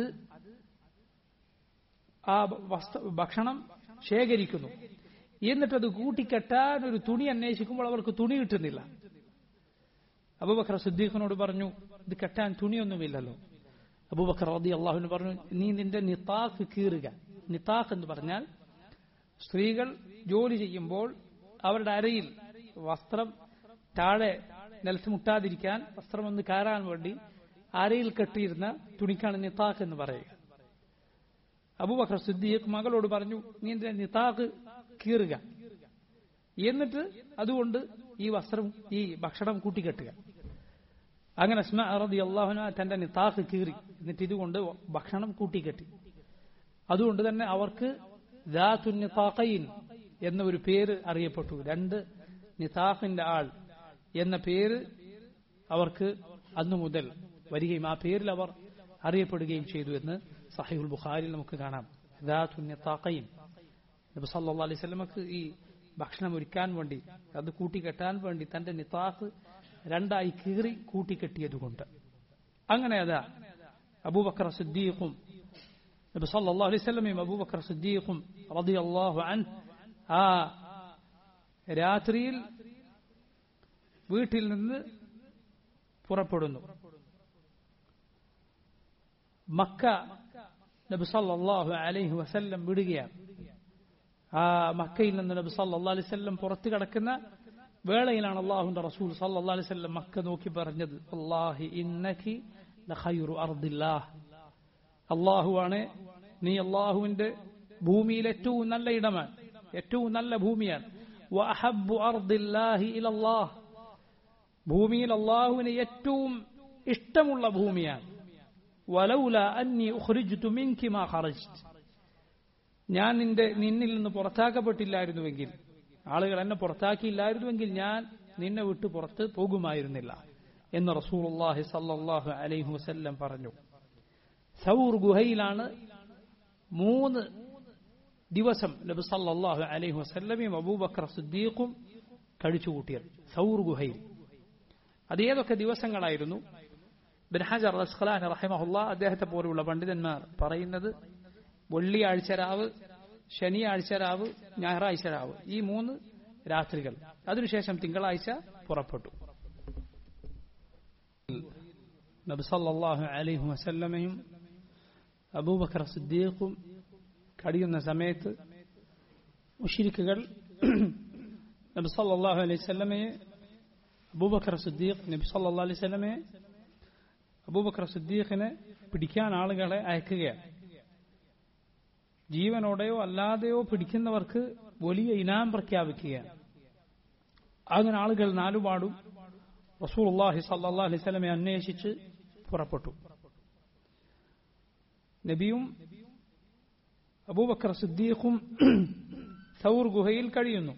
ആ വസ്തു ഭക്ഷണം ശേഖരിക്കുന്നു എന്നിട്ടത് കൂട്ടിക്കെട്ടാൻ ഒരു തുണി അന്വേഷിക്കുമ്പോൾ അവർക്ക് തുണി കിട്ടുന്നില്ല അബൂബക്കർ സിദ്ദീഖിനോട് പറഞ്ഞു ഇത് കെട്ടാൻ തുണിയൊന്നുമില്ലല്ലോ അബൂബക്കർ റതി അള്ളാഹുവിന് പറഞ്ഞു നീ നിന്റെ നിത്താഖ് കീറുക നിത്താഖ് എന്ന് പറഞ്ഞാൽ സ്ത്രീകൾ ജോലി ചെയ്യുമ്പോൾ അവരുടെ അരയിൽ വസ്ത്രം താഴെ നിലത്ത് മുട്ടാതിരിക്കാൻ വസ്ത്രം ഒന്ന് കയറാൻ വേണ്ടി അരയിൽ കെട്ടിയിരുന്ന തുണിക്കാണ് നിത്താഖ് എന്ന് പറയുക അബൂബക്കർ സിദ്ദീഖ് മകളോട് പറഞ്ഞു നീ നിന്റെ നിത്താഖ് കീറുക എന്നിട്ട് അതുകൊണ്ട് ഈ വസ്ത്രം ഈ ഭക്ഷണം കൂട്ടിക്കെട്ടുക അങ്ങനെ അസ്മ റതി അള്ളാഹുന തന്റെ നിത്താഖ് കീറി എന്നിട്ട് ഇതുകൊണ്ട് ഭക്ഷണം കൂട്ടിക്കെട്ടി അതുകൊണ്ട് തന്നെ അവർക്ക് നിത്താഖയിൻ എന്ന ഒരു പേര് അറിയപ്പെട്ടു രണ്ട് നിതാഖിന്റെ ആൾ എന്ന പേര് അവർക്ക് അന്നു മുതൽ വരികയും ആ പേരിൽ അവർ അറിയപ്പെടുകയും ചെയ്തു എന്ന് സഹീഹുൽ ബുഖാരിൽ നമുക്ക് കാണാം നിതാഖയിൻ നബി സല്ലല്ലാഹു അലൈഹി വസല്ലമക്ക് ഈ ഭക്ഷണം ഒരുക്കാൻ വേണ്ടി അത് കൂട്ടിക്കെട്ടാൻ വേണ്ടി തന്റെ നിതാഖ് രണ്ടായി കീറി കൂട്ടിക്കെട്ടിയതുകൊണ്ട് അങ്ങനെ അതാ അബൂബക്കർ സിദ്ദീഖും നബി സല്ലല്ലാഹു അലൈഹി വസല്ലമയും അബൂബക്കർ സിദ്ദീഖും റളിയല്ലാഹു അൻഹു ആ രാത്രിയിൽ വീട്ടിൽ നിന്ന് പുറപ്പെടുന്നു മക്ക നബി സല്ലല്ലാഹു അലൈഹി വസല്ലം വിടുകയാണ് ആ മക്കയിൽ നിന്ന് നബി സല്ലല്ലാഹു അലൈഹി വസല്ലം പുറത്തു കിടക്കുന്ന വേളയിലാണ് അള്ളാഹുന്റെ റസൂൽ സല്ലല്ലാഹു അലൈഹി വസല്ലം മക്ക നോക്കി പറഞ്ഞത് അല്ലാഹി ഇന്നകി ലഖൈറു അർദില്ലാഹ് അള്ളാഹുവാണ് നീ അള്ളാഹുവിന്റെ ഭൂമിയിൽ ഏറ്റവും നല്ല ഇടമാണ് ഏറ്റവും നല്ല ഭൂമിയാണ് വഅഹബ്ബു അർദില്ലാഹി ഇലല്ലാഹ് ഭൂമിയിൽ അള്ളാഹുവിന് ഏറ്റവും ഇഷ്ടമുള്ള ഭൂമിയാണ് വലൗല അന്നി ഉഖ്രിജ്തു മിൻകി മാ ഖറജ്ത് ഞാൻ നിന്റെ നിന്നിൽ നിന്ന് പുറത്താക്കപ്പെട്ടില്ലായിരുന്നുവെങ്കിൽ ആളുകൾ എന്നെ പുറത്താക്കിയില്ലായിരുന്നുവെങ്കിൽ ഞാൻ നിന്നെ വിട്ട് പുറത്ത് പോകുമായിരുന്നില്ല എന്ന് റസൂലുള്ളാഹി സല്ലല്ലാഹു അലൈഹി വസല്ലം പറഞ്ഞു സൗർ ഗുഹയിലാണ് മൂന്ന് ദിവസം നബി സല്ലല്ലാഹു അലൈഹി വസല്ലമയും അബൂബക്കർ സിദ്ദീഖും കഴിച്ചുകൂട്ടിയത് സൗർ ഗുഹയിൽ അത് ഏതൊക്കെ ദിവസങ്ങളായിരുന്നു ബിൻ ഹജർ അസ്ഖലാൻ റഹിമഹുല്ല അദ്ദേഹത്തെ പോലെയുള്ള പണ്ഡിതന്മാർ പറയുന്നത് വെള്ളിയാഴ്ച രാവ് ശനിയാഴ്ച രാവ് ഞായറാഴ്ച രാവ് ഈ മൂന്ന് രാത്രികൾ അതിനുശേഷം തിങ്കളാഴ്ച പുറപ്പെട്ടു നബി സല്ലല്ലാഹു അലൈഹി വസല്ലമയും അബൂബക്കർ സിദ്ദീഖും കഴിയുന്ന സമയത്ത് മുഷിരിക്കുകൾ നബി സല്ലല്ലാഹു അലൈഹി വസല്ലമയെ അബൂബക്കർ സിദ്ദീഖ് നബി സല്ലല്ലാഹു അലൈഹി വസല്ലമയെ അബൂബക്കർ സിദ്ദീഖിനെ പിടിക്കാൻ ആളുകളെ അയക്കുകയാണ് ജീവനോടെയോ അല്ലാതെയോ പിടിക്കുന്നവർക്ക് വലിയ ഇനാം പ്രഖ്യാപിക്കുകയാണ് അങ്ങനെ ആളുകൾ നാലുപാടും റസൂലുള്ളാഹി സല്ലല്ലാഹു അലൈഹി വസല്ലമയെ അന്വേഷിച്ച് പുറപ്പെട്ടു നബിയും അബൂബക്കർ സിദ്ദീഖും സൗർ ഗുഹയിൽ കഴിയുന്നു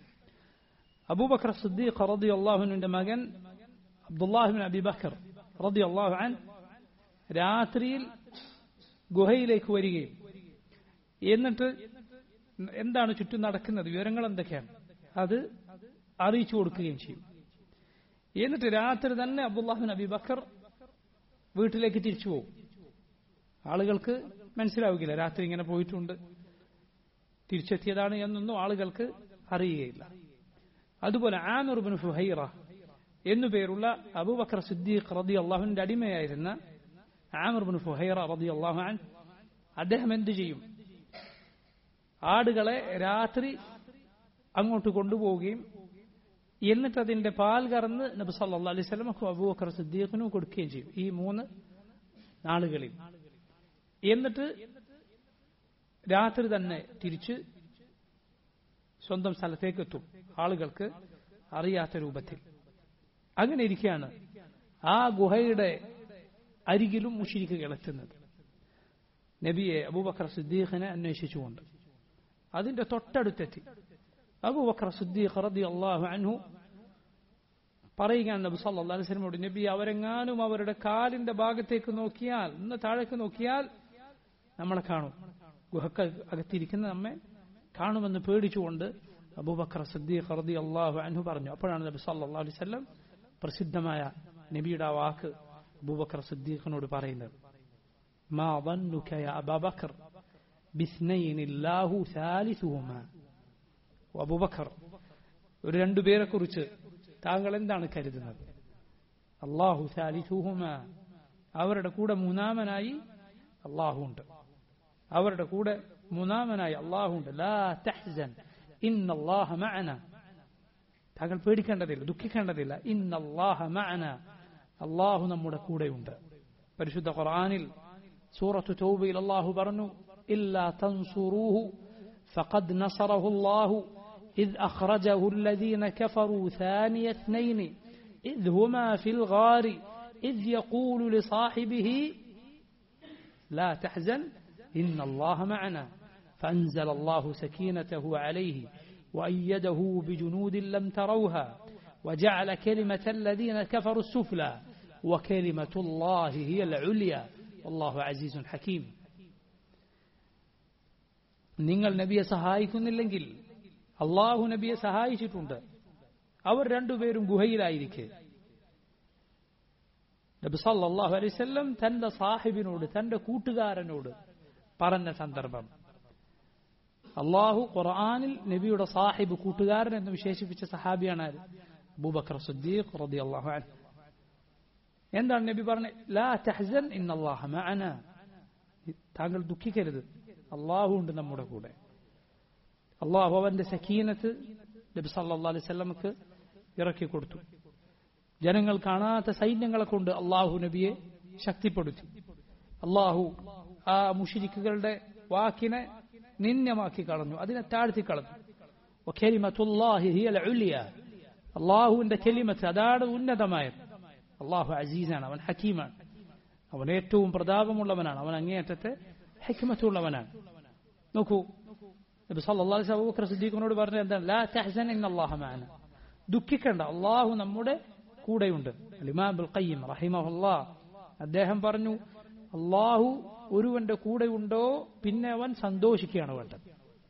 അബൂബക്കർ സിദ്ദീഖ് റതി അള്ളാഹുവിന്റെ മകൻ അബ്ദുല്ലാഹിബിൻ അബിബക്കർ റതി അള്ളാഹു അൻ രാത്രിയിൽ ഗുഹയിലേക്ക് വരികയും എന്നിട്ട് എന്താണ് ചുറ്റും നടക്കുന്നത് വിവരങ്ങൾ എന്തൊക്കെയാണ് അത് അറിയിച്ചു കൊടുക്കുകയും ചെയ്യും എന്നിട്ട് രാത്രി തന്നെ അബ്ദുല്ലാഹിബിൻ അബിബക്കർ വീട്ടിലേക്ക് തിരിച്ചു പോകും ആളുകൾക്ക് മനസ്സിലാവുകയില്ല രാത്രി ഇങ്ങനെ പോയിട്ടുണ്ട് തിരിച്ചെത്തിയതാണ് എന്നൊന്നും ആളുകൾക്ക് അറിയുകയില്ല അതുപോലെ ആമിർബിൻ ഫുഹൈറ എന്നു പേരുള്ള അബൂബക്കർ സിദ്ദീഖ് റതി അള്ളാഹുവിന്റെ അടിമയായിരുന്ന ആമിർബിൻ ഫുഹൈറ റതി അള്ളാഹുൻ അദ്ദേഹം എന്തു ചെയ്യും ആടുകളെ രാത്രി അങ്ങോട്ട് കൊണ്ടുപോവുകയും എന്നിട്ട് അതിന്റെ പാൽ കറന്ന് നബി സല്ലാ അലൈഹി സ്വലമക്കും അബൂബക്കർ സിദ്ദീഖിനും കൊടുക്കുകയും ചെയ്യും ഈ മൂന്ന് നാളുകളിൽ എന്നിട്ട് രാത്രി തന്നെ തിരിച്ച് സ്വന്തം സ്ഥലത്തേക്ക് എത്തും ആളുകൾക്ക് അറിയാത്ത രൂപത്തിൽ അങ്ങനെ ഇരിക്കുകയാണ് ആ ഗുഹയുടെ അരികിലും മുഷിരിക്കുകൾ എത്തുന്നത് നബിയെ അബൂബക്കർ സിദ്ദീഖിനെ അന്വേഷിച്ചുകൊണ്ട് അതിന്റെ തൊട്ടടുത്തെത്തി അബൂബക്കർ സിദ്ദീഖ് റതി അള്ളാഹു അൻഹു പറയുകയാണ് നബി സല്ലല്ലാഹു അലൈഹി വസല്ലമയോട് നബി അവരെങ്ങാനും അവരുടെ കാലിന്റെ ഭാഗത്തേക്ക് നോക്കിയാൽ ഇന്ന് താഴേക്ക് നോക്കിയാൽ നമ്മളെ കാണും ഗുഹക്ക അകത്തിരിക്കുന്ന നമ്മെ കാണുമെന്ന് പേടിച്ചുകൊണ്ട് അബൂബക്കർ സിദ്ദീഖ് റതി അള്ളാഹു അൻഹു പറഞ്ഞു അപ്പോഴാണ് നബി സല്ലല്ലാഹു അലൈഹി വസല്ലം പ്രസിദ്ധമായ നബിയുടെ ആ വാക്ക് അബൂബക്കർ സിദ്ദീഖിനോട് പറയുന്നത് മാ ظنك يا أبا بكر باثنين الله ثالثهما അബൂബക്കർ ഒരു രണ്ടുപേരെ കുറിച്ച് താങ്കൾ എന്താണ് കരുതുന്നത് അള്ളാഹു സാലിസുഹുമ അവരുടെ കൂടെ മൂന്നാമനായി അള്ളാഹു ഉണ്ട് അവരുടെ കൂടെ മൂന്നാമനായി അള്ളാഹു ഉണ്ട് ലാ തഹ്സൻ ഇന്നല്ലാഹ മഅന താങ്കൾ പേടിക്കേണ്ടതില്ല ദുഃഖിക്കേണ്ടതില്ല ഇന്നല്ലാഹ മഅന അള്ളാഹു നമ്മുടെ കൂടെയുണ്ട് പരിശുദ്ധ ഖുർആനിൽ സൂറത്തു തൗബയിൽ അള്ളാഹു പറഞ്ഞു ഇല്ലാ തൻസുറൂഹു ഫഖദ് നസറഹു അല്ലാഹു إذ أخرجه الذين كفروا ثاني اثنين إذ هما في الغار إذ يقول لصاحبه لا تحزن إن الله معنا فأنزل الله سكينته عليه وأيده بجنود لم تروها وجعل كلمة الذين كفروا السفلى وكلمة الله هي العليا والله عزيز حكيم നിങ്ങൾ നബിയെ സഹായിക്കുന്നില്ലെങ്കിൽ അള്ളാഹു നബിയെ സഹായിച്ചിട്ടുണ്ട് അവർ രണ്ടുപേരും ഗുഹയിലായിരിക്കെ നബി സല്ലല്ലാഹു അലൈഹി വസല്ലം തന്റെ സാഹിബിനോട് തന്റെ കൂട്ടുകാരനോട് പറഞ്ഞ സന്ദർഭം അള്ളാഹു ഖുർആാനിൽ നബിയുടെ സാഹിബ് കൂട്ടുകാരൻ എന്ന് വിശേഷിപ്പിച്ച സഹാബിയാണ് ആര് അബൂബക്കർ സുദ്ദീഖ് റളിയല്ലാഹു അൻഹു എന്താണ് നബി പറഞ്ഞത് ലാ തഹ്സൻ ഇന്നല്ലാഹ മഅന താങ്കൾ ദുഃഖിക്കരുത് അള്ളാഹു ഉണ്ട് നമ്മുടെ കൂടെ അള്ളാഹു അവന്റെ സക്കീനത്ത് നബി സല്ലല്ലാഹു അലൈഹി വസല്ലമക്ക് ഇറക്കി കൊടുത്തു ജനങ്ങൾ കാണാത്ത സൈന്യങ്ങളെ കൊണ്ട് അള്ളാഹു നബിയെ ശക്തിപ്പെടുത്തി അള്ളാഹു ആ മുഷിരിക്കുകളുടെ വാക്കിനെ നിന്യമാക്കി കളഞ്ഞു അതിനെ താഴ്ത്തി കളഞ്ഞു അള്ളാഹുവിന്റെ കെലിമത്ത് അതാണ് ഉന്നതമായത് അള്ളാഹു അസീസാണ് അവൻ ഹക്കീമാണ് അവൻ ഏറ്റവും പ്രതാപമുള്ളവനാണ് അവൻ അങ്ങേയറ്റത്തെ ഹെക്മത്തുള്ളവനാണ് നോക്കൂ നബി സല്ലല്ലാഹു അലൈഹി അബൂബക്കർ സിദ്ദീഖിനോട് പറഞ്ഞത് എന്താണ് ലാ തഹ്സൻ ഇന്നല്ലാഹ മഅന ദുഃഖിക്കണ്ട അള്ളാഹു നമ്മുടെ കൂടെയുണ്ട് ഇമാം ബുൽ ഖയ്യിം റഹിമഹുല്ലാ അദ്ദേഹം പറഞ്ഞു അള്ളാഹു ഒരുവന്റെ കൂടെ ഉണ്ടോ പിന്നെ അവൻ സന്തോഷിക്കുകയാണ് വേണ്ടത്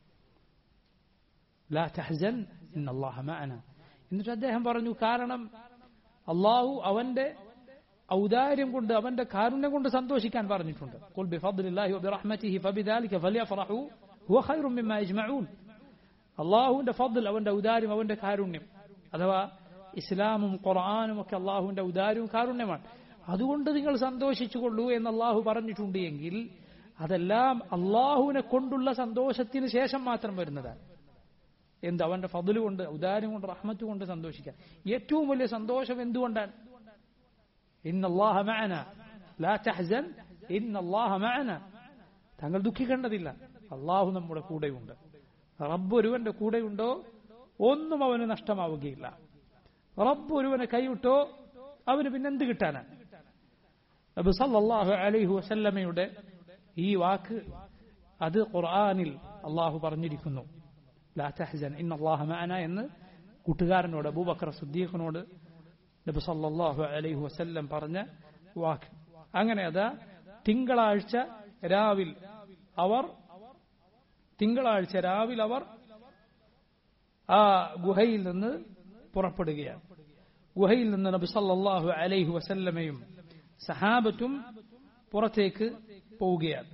ലാ തഹ്സൻ ഇന്നല്ലാഹ മഅന എന്നിട്ട് അദ്ദേഹം പറഞ്ഞു കാരണം അള്ളാഹു അവന്റെ ഔദാര്യം കൊണ്ട് അവന്റെ കാരുണ്യം കൊണ്ട് സന്തോഷിക്കാൻ പറഞ്ഞിട്ടുണ്ട് ഖുൽ ബിഫദ്ലില്ലാഹി വബിറഹ്മതിഹി ഫബിദാലിക ഫലിയഫറഹു ഹുവ ഖൈറും മിമ്മാ യജ്മഊൻ അള്ളാഹുവിന്റെ ഫضൽ അവന്റെ ഔദാര്യം അവന്റെ കാരുണ്യം അഥവാ ഇസ്ലാമും ഖുർആാനും ഒക്കെ അള്ളാഹുവിന്റെ ഔദാര്യവും കാരുണ്യമാണ് അതുകൊണ്ട് നിങ്ങൾ സന്തോഷിച്ചുകൊള്ളൂ എന്ന് അള്ളാഹു പറഞ്ഞിട്ടുണ്ട് എങ്കിൽ അതെല്ലാം അള്ളാഹുവിനെ കൊണ്ടുള്ള സന്തോഷത്തിന് ശേഷം മാത്രം വരുന്നതാണ് എന്ത് അവന്റെ ഫضല് കൊണ്ട് ഔദാര്യം കൊണ്ട് റഹ്മത്ത് കൊണ്ട് സന്തോഷിക്കാൻ ഏറ്റവും വലിയ സന്തോഷം എന്തുകൊണ്ടാണ് ഇന്നല്ലാഹ മഅന ലാ തഹ്സൻ ഇന്നല്ലാഹ മഅന താങ്കൾ ദുഃഖിക്കേണ്ടതില്ല അള്ളാഹു നമ്മുടെ കൂടെയുണ്ട് റബ്ബ് ഒരുവന്റെ കൂടെയുണ്ടോ ഒന്നും അവന് നഷ്ടമാവുകയില്ല റബ്ബ് ഒരുവനെ കൈവിട്ടോ അവന് പിന്നെ എന്ത് കിട്ടാനാണ് നബി സല്ലല്ലാഹു അലൈഹി വസല്ലമയുടെ ഈ വാക്ക് അത് ഖുർആനിൽ അള്ളാഹു പറഞ്ഞിരിക്കുന്നു ലാ തഹ്സൻ ഇന്ന അള്ളാഹ മഅന എന്ന് കൂട്ടുകാരനോട് അബൂബക്കർ സുദ്ദീഖിനോട് നബി സല്ലല്ലാഹു അലൈഹി വസല്ലം പറഞ്ഞ വാക്ക് അങ്ങനെ അതാ തിങ്കളാഴ്ച രാവിൽ അവർ തിങ്കളാഴ്ച രാവിൽ അവർ ആ ഗുഹയിൽ നിന്ന് പുറപ്പെടുകയാണ് ഗുഹയിൽ നിന്ന് നബി സല്ലല്ലാഹു അലൈഹി വസല്ലമയും സഹാബത്തും പുറത്തേക്ക് പോവുകയാണ്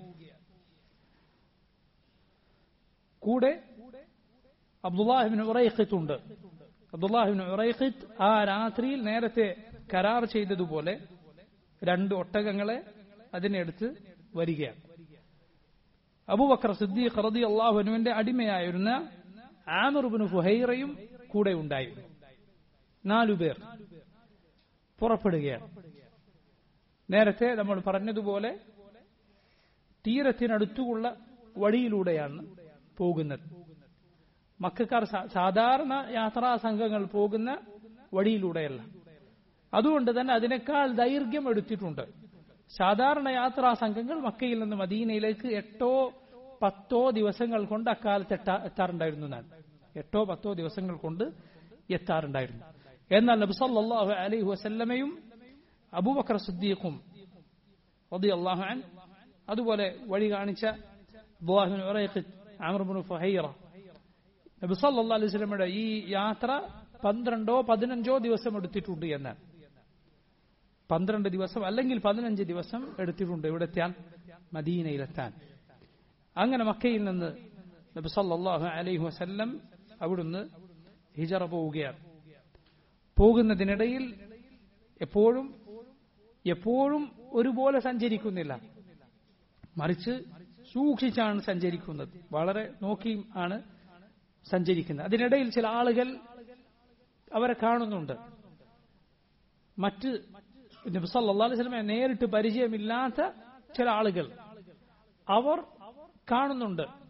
കൂടെ അബ്ദുല്ലാഹിബിൻ ഉറൈഖത്ത് ഉണ്ട് അബ്ദുല്ലാഹിബിൻ ഉറൈഖത്ത് ആ രാത്രിയിൽ നേരത്തെ കരാർ ചെയ്തതുപോലെ രണ്ട് ഒട്ടകങ്ങളെ അതിനെടുത്ത് വരികയാണ് അബൂബക്കർ സിദ്ദീഖ് റതി അള്ളാഹുനുവിന്റെ അടിമയായിരുന്ന ആമിറുബിന് ഫുഹൈറയും കൂടെ ഉണ്ടായിരുന്നു നാലുപേർ പുറപ്പെടുകയാണ് നേരത്തെ നമ്മൾ പറഞ്ഞതുപോലെ തീരത്തിനടുത്തുള്ള വഴിയിലൂടെയാണ് പോകുന്നത് മക്കാർ സാധാരണ യാത്രാ സംഘങ്ങൾ പോകുന്ന വഴിയിലൂടെയല്ല അതുകൊണ്ട് തന്നെ അതിനേക്കാൾ ദൈർഘ്യം എടുത്തിട്ടുണ്ട് സാധാരണ യാത്രാ സംഘങ്ങൾ മക്കയിൽ നിന്ന് മദീനയിലേക്ക് എട്ടോ പത്തോ ദിവസങ്ങൾ കൊണ്ട് അക്കാലത്ത് എത്താറുണ്ടായിരുന്നു എന്നാണ് എട്ടോ പത്തോ ദിവസങ്ങൾ കൊണ്ട് എത്താറുണ്ടായിരുന്നു എന്നാൽ നബ്സല്ലാഹു അലൈഹി വസല്ലമയും അബൂബക്കർ സുദ്ദീഖും റളിയല്ലാഹു അൻ അതുപോലെ വഴി കാണിച്ച അബ്ദുല്ലാഹിബ്നു ഉറൈഖ് അമർബിനു ഫഹൈറ നബി സല്ലല്ലാഹു അലൈഹി വസല്ലമയുടെ ഈ യാത്ര പന്ത്രണ്ടോ പതിനഞ്ചോ ദിവസം എടുത്തിട്ടുണ്ട് എന്നാണ് പന്ത്രണ്ട് ദിവസം അല്ലെങ്കിൽ പതിനഞ്ച് ദിവസം എടുത്തിട്ടുണ്ട് ഇവിടെ എത്താൻ മദീനയിലെത്താൻ അങ്ങനെ മക്കയിൽ നിന്ന് നബി സല്ലല്ലാഹു അലൈഹി വസല്ലം അവിടുന്ന് ഹിജറ പോവുകയാണ് പോകുന്നതിനിടയിൽ എപ്പോഴും എപ്പോഴും ഒരുപോലെ സഞ്ചരിക്കുന്നില്ല മറിച്ച് സൂക്ഷിച്ചാണ് സഞ്ചരിക്കുന്നത് വളരെ നോക്കിയും ആണ് സഞ്ചരിക്കുന്നത് അതിനിടയിൽ ചില ആളുകൾ അവരെ കാണുന്നുണ്ട് മറ്റ് നബി സല്ലല്ലാഹു അലൈഹി വസല്ലമയെ നേരിട്ട് പരിചയമില്ലാത്ത ചില ആളുകൾ അവർ കാണുന്നുണ്ട്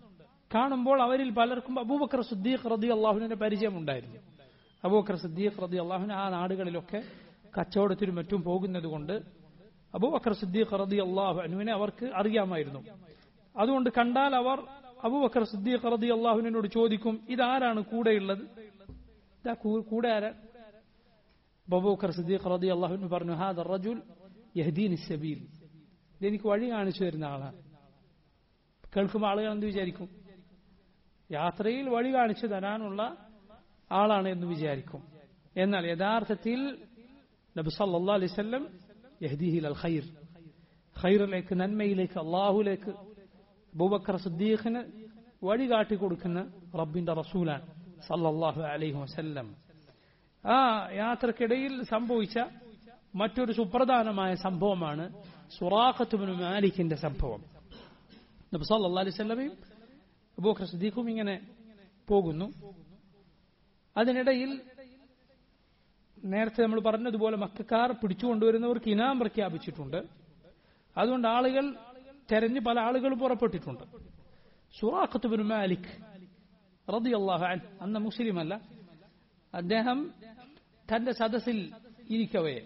കാണുമ്പോൾ അവരിൽ പലർക്കും അബൂബക്കർ സുദ്ദീഖ് റതി അള്ളാഹുവിന്റെ പരിചയമുണ്ടായിരുന്നു അബൂബക്കർ സിദ്ദീഖ് റതി അള്ളാഹുവിന് ആ നാടുകളിലൊക്കെ കച്ചവടത്തിനും മറ്റും പോകുന്നത് കൊണ്ട് അബൂബക്കർ സിദ്ദീഖ് റതി അള്ളാഹു അനുവിനെ അവർക്ക് അറിയാമായിരുന്നു അതുകൊണ്ട് കണ്ടാൽ അവർ അബൂബക്കർ സിദ്ദീഖ് റതി അള്ളാഹുവിനോട് ചോദിക്കും ഇതാരാണ് കൂടെയുള്ളത് ഇതാ കൂടെ ആരാ അബൂബക്കർ സിദ്ദീഖ് റതി അള്ളാഹുവിന് പറഞ്ഞു ഹാദ റജുൽ യഹദീൻ സബീൽ ഇതെനിക്ക് വഴി കാണിച്ചു തരുന്ന ആളാണ് കേൾക്കുമ്പോൾ ആളുകൾ എന്ത് വിചാരിക്കും യാത്രയിൽ വഴി കാണിച്ചു തരാനുള്ള ആളാണ് എന്ന് വിചാരിക്കും എന്നാൽ യഥാർത്ഥത്തിൽ നബി സല്ലാ അലൈവല്ലം യഹ്ദീഹിൽ അൽ ഖൈർ ഖൈറിലേക്ക് നന്മയിലേക്ക് അള്ളാഹുലേക്ക് അബൂബക്കർ സിദ്ദീഖിന് വഴി കാട്ടിക്കൊടുക്കുന്ന റബ്ബിന്റെ റസൂലാണ് സല്ലല്ലാഹു അലൈഹി വസല്ലം ആ യാത്രക്കിടയിൽ സംഭവിച്ച മറ്റൊരു സുപ്രധാനമായ സംഭവമാണ് സുറാഖത്തുബിന് മാലിക്കിന്റെ സംഭവം നബി സല്ലല്ലാഹു അലൈഹി വസല്ലമയും അബൂബക്കർ സിദ്ദീഖും ഇങ്ങനെ പോകുന്നു അതിനിടയിൽ നേരത്തെ നമ്മൾ പറഞ്ഞതുപോലെ മക്കാർ പിടിച്ചുകൊണ്ടുവരുന്നവർക്ക് ഇനാം പ്രഖ്യാപിച്ചിട്ടുണ്ട് അതുകൊണ്ട് ആളുകൾ തെരഞ്ഞ് പല ആളുകളും പുറപ്പെട്ടിട്ടുണ്ട് സുറാഖത്ത് ബിൻ മാലിക് റതി അള്ളാഹു അന്ന് മുസ്ലിം അല്ല അദ്ദേഹം തന്റെ സദസ്സിൽ ഇരിക്കവേ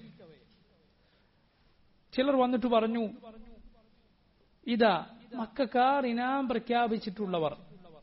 ചിലർ വന്നിട്ട് പറഞ്ഞു ഇതാ മക്കാർ ഇനാം പ്രഖ്യാപിച്ചിട്ടുള്ളവർ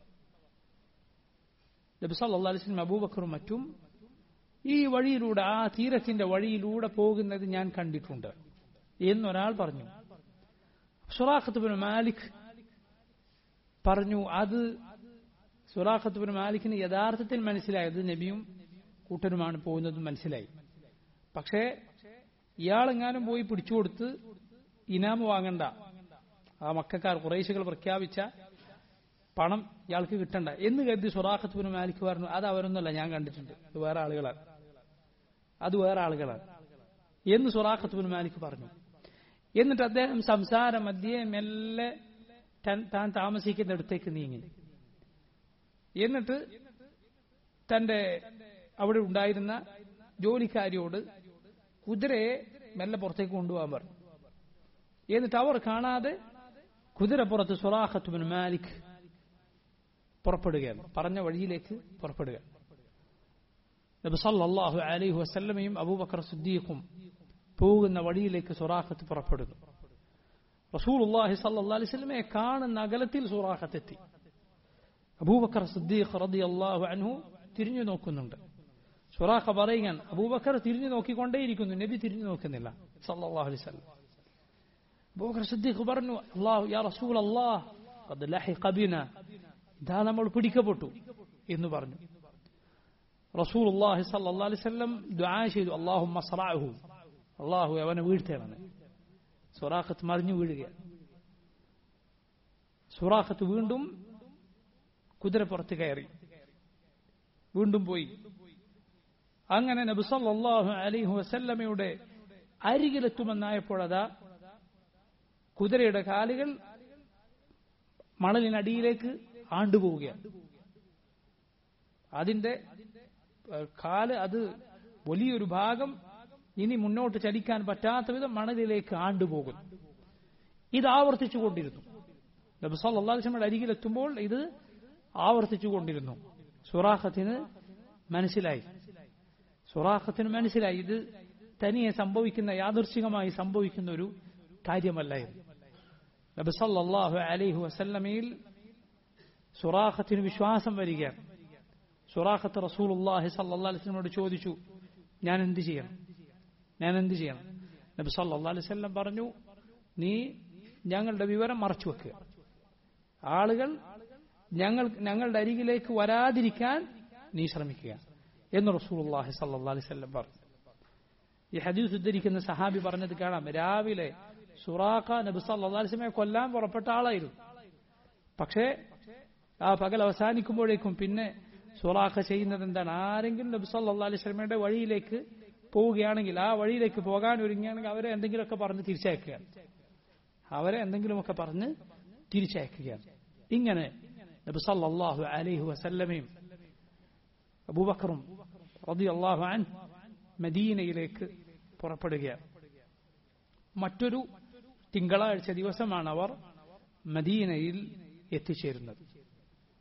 നബി സല്ലല്ലാഹു അലൈഹി വസല്ലം അബൂബക്കറും മറ്റും ഈ വഴിയിലൂടെ ആ തീരത്തിന്റെ വഴിയിലൂടെ പോകുന്നത് ഞാൻ കണ്ടിട്ടുണ്ട് എന്നൊരാൾ പറഞ്ഞു സുറാഖത്ത് ബിൻ മാലിക് പറഞ്ഞു അത് സുറാഖത്ത് ബിൻ മാലിക്കിന് യഥാർത്ഥത്തിൽ മനസ്സിലായത് നബിയും കൂട്ടരുമാണ് പോകുന്നതും മനസ്സിലായി പക്ഷേ ഇയാളെങ്ങാനും പോയി പിടിച്ചുകൊടുത്ത് ഇനാമ് വാങ്ങണ്ട ആ മക്കാർ കുറേശികൾ പ്രഖ്യാപിച്ച പണം ഇയാൾക്ക് കിട്ടണ്ട എന്ന് കരുതി സുറാഖത്ത് ബിൻ മാലിക് പറഞ്ഞു അത് അവരൊന്നുമല്ല ഞാൻ കണ്ടിട്ടുണ്ട് അത് വേറെ ആളുകളാണ് അത് വേറെ ആളുകളാണ് എന്ന് സുറാഖത്ത് ബിൻ മാലിക് പറഞ്ഞു എന്നിട്ട് അദ്ദേഹം സംസാര മധ്യേ മെല്ലെ താൻ താമസിക്കുന്നിടത്തേക്ക് നീങ്ങി എന്നിട്ട് തന്റെ അവിടെ ഉണ്ടായിരുന്ന ജോലിക്കാരിയോട് കുതിരയെ മെല്ലെ പുറത്തേക്ക് കൊണ്ടുപോകാൻ പറഞ്ഞു എന്നിട്ട് അവർ കാണാതെ കുതിരപ്പുറത്ത് സുറാഖത്ത് ബിൻ മാലിക് പുറപ്പെടുകയാണ് പറഞ്ഞ വഴിയിലേക്ക് പുറപ്പെടുക നബി സല്ലല്ലാഹു അലൈഹി വസല്ലമയും അബൂബക്കർ സിദ്ദീഖും പോകുന്ന വഴിയിലേക്ക് സുറാഖത്ത് പുറപ്പെടുന്നു റസൂലുള്ളാഹി സല്ലല്ലാഹു അലൈഹി വസല്ലമയെ കാണുന്ന അകലത്തിൽ സുറാഖത്ത് എത്തി അബൂബക്കർ സിദ്ദീഖ് റളിയല്ലാഹു അൻഹു തിരിഞ്ഞു നോക്കുന്നുണ്ട് സുറാഖ പറയുകൻ അബൂബക്കർ തിരിഞ്ഞു നോക്കിക്കൊണ്ടേയിരിക്കുന്നു നബി തിരിഞ്ഞു നോക്കുന്നില്ല സല്ലല്ലാഹു അലൈഹി വസല്ലം അബൂബക്കർ സിദ്ദീഖ് പറഞ്ഞു അല്ലാഹു യാ റസൂലല്ലാഹ് ഖദ് ലഹിഖ ബിനാ ഇതാ നമ്മൾ പിടിക്കപ്പെട്ടു എന്ന് പറഞ്ഞു റസൂലുള്ളാഹി സല്ലല്ലാഹു അലൈഹി വസല്ലം ദുആ ചെയ്തു അല്ലാഹുമ്മ സറഅഹു അല്ലാഹു അവനെ വീഴ്ത്തേണം സുറാഖത്ത് മറിഞ്ഞു വീഴുകയാണ് സുറാഖത്ത് വീണ്ടും കുതിരപ്പുറത്ത് കയറി വീണ്ടും പോയി അങ്ങനെ നബി സല്ലല്ലാഹു അലൈഹി വസല്ലമയുടെ അരികിലെത്തുമെന്നായപ്പോഴതാ കുതിരയുടെ കാലുകൾ മണലിനടിയിലേക്ക് ആണ്ടുപോവുകയാണ് അതിന്റെ കാല് അത് വലിയൊരു ഭാഗം ഇനി മുന്നോട്ട് ചലിക്കാൻ പറ്റാത്ത വിധം മണലിലേക്ക് ആണ്ടുപോകുന്നു ഇത് ആവർത്തിച്ചുകൊണ്ടിരുന്നു നബി സല്ലല്ലാഹു അലൈഹി വസല്ലമയുടെ അരികിലെത്തുമ്പോൾ ഇത് ആവർത്തിച്ചുകൊണ്ടിരുന്നു സുറാഖത്തിന് മനസ്സിലായി സുറാഖത്തിന് മനസ്സിലായി ഇത് തനിയെ സംഭവിക്കുന്ന യാദൃശികമായി സംഭവിക്കുന്ന ഒരു കാര്യമല്ലായിരുന്നു നബി സല്ലല്ലാഹു അലൈഹി വസല്ലമയിൽ സുറാഖത്തിന് വിശ്വാസം വരികയാണ് സുറാഖത്ത് റസൂലുള്ളാഹി സല്ലല്ലാഹു അലൈഹി വസല്ലമയോട് ചോദിച്ചു ഞാൻ എന്ത് ചെയ്യണം ഞാൻ എന്ത് ചെയ്യണം നബി സല്ലല്ലാഹു അലൈഹി വസല്ലം പറഞ്ഞു നീ ഞങ്ങളുടെ വിവരം മറച്ചു വെക്കുക ആളുകൾ ഞങ്ങൾ ഞങ്ങളുടെ അരികിലേക്ക് വരാതിരിക്കാൻ നീ ശ്രമിക്കുക എന്ന് റസൂലുള്ളാഹി സല്ലല്ലാഹു അലൈഹി വസല്ലം പറഞ്ഞു ഈ ഹദീസ് ഉദ്ധരിക്കുന്ന സഹാബി പറഞ്ഞത് കാണാം രാവിലെ സുറാഖ നബി സല്ലല്ലാഹു അലൈഹി വസല്ലമയെ കൊല്ലാൻ പുറപ്പെട്ട ആളായിരുന്നു പക്ഷേ ആ പകൽ അവസാനിക്കുമ്പോഴേക്കും പിന്നെ സുറാഖ ചെയ്യുന്നത് എന്താണ് ആരെങ്കിലും നബി സല്ലല്ലാഹു അലൈഹി വസല്ലമയുടെ വഴിയിലേക്ക് പോവുകയാണെങ്കിൽ ആ വഴിയിലേക്ക് പോകാൻ ഒരുങ്ങുകയാണെങ്കിൽ അവരെ എന്തെങ്കിലുമൊക്കെ പറഞ്ഞ് തിരിച്ചയക്കുകയാണ് അവരെ എന്തെങ്കിലുമൊക്കെ പറഞ്ഞ് തിരിച്ചയക്കുകയാണ് ഇങ്ങനെ നബി സല്ലല്ലാഹു അലൈഹി വസല്ലമയും അബൂബക്കറും റളിയല്ലാഹു അൻ മദീനയിലേക്ക് പുറപ്പെടുകയാണ് മറ്റൊരു തിങ്കളാഴ്ച ദിവസമാണ് അവർ മദീനയിൽ എത്തിച്ചേരുന്നത്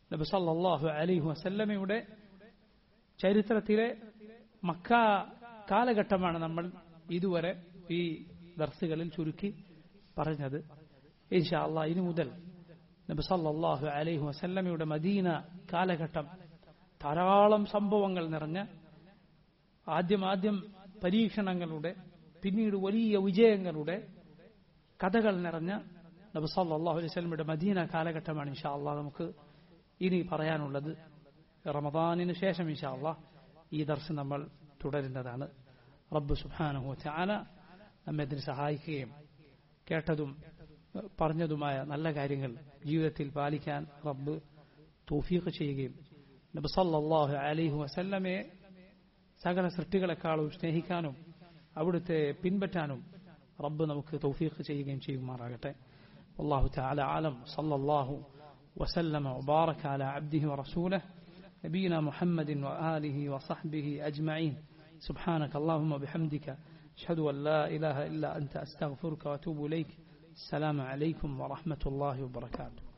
നബി സല്ലല്ലാഹു അലൈഹി വസല്ലമയുടെ ചരിത്രത്തിലെ മക്ക കാലഘട്ടമാണ് നമ്മൾ ഇതുവരെ ഈ ദർസുകളിൽ ചുരുക്കി പറഞ്ഞത് ഇൻഷാ അള്ളാഹ് ഇനി മുതൽ നബി സല്ലല്ലാഹു അലൈഹി വസല്ലമയുടെ മദീന കാലഘട്ടം ധാരാളം സംഭവങ്ങൾ നിറഞ്ഞ ആദ്യം ആദ്യം പരീക്ഷണങ്ങളുടെ പിന്നീട് വലിയ വിജയങ്ങളുടെ കഥകൾ നിറഞ്ഞ നബി സല്ലല്ലാഹു അലൈഹി വസല്ലമയുടെ മദീന കാലഘട്ടമാണ് ഇൻഷാ അള്ളാഹ് നമുക്ക് ഇനി പറയാനുള്ളത് റമദാനിന് ശേഷം ഇൻഷാ അള്ളാഹ് ഈ ദർശനം നമ്മൾ തുടരുന്നതാണ് റബ്ബ് സുബ്ഹാനഹു വതആല നമ്മെ ഇതിന് സഹായിക്കുകയും കേട്ടതും പറഞ്ഞതുമായ നല്ല കാര്യങ്ങൾ ജീവിതത്തിൽ പാലിക്കാൻ റബ്ബ് തൗഫീഖ് ചെയ്യുകയും നബി സല്ലല്ലാഹു അലൈഹി വസല്ലമയെ സകല സൃഷ്ടികളെക്കാളും സ്നേഹിക്കാനും അവിടുത്തെ പിൻപറ്റാനും റബ്ബ് നമുക്ക് തൗഫീഖ് ചെയ്യുകയും ചെയ്യുമാറാകട്ടെ والله تعالى عالم صلى الله وسلم وبارك على عبده ورسوله نبينا محمد وآله وصحبه أجمعين سبحانك اللهم وبحمدك أشهد أن لا إله إلا أنت أستغفرك وأتوب إليك السلام عليكم ورحمة الله وبركاته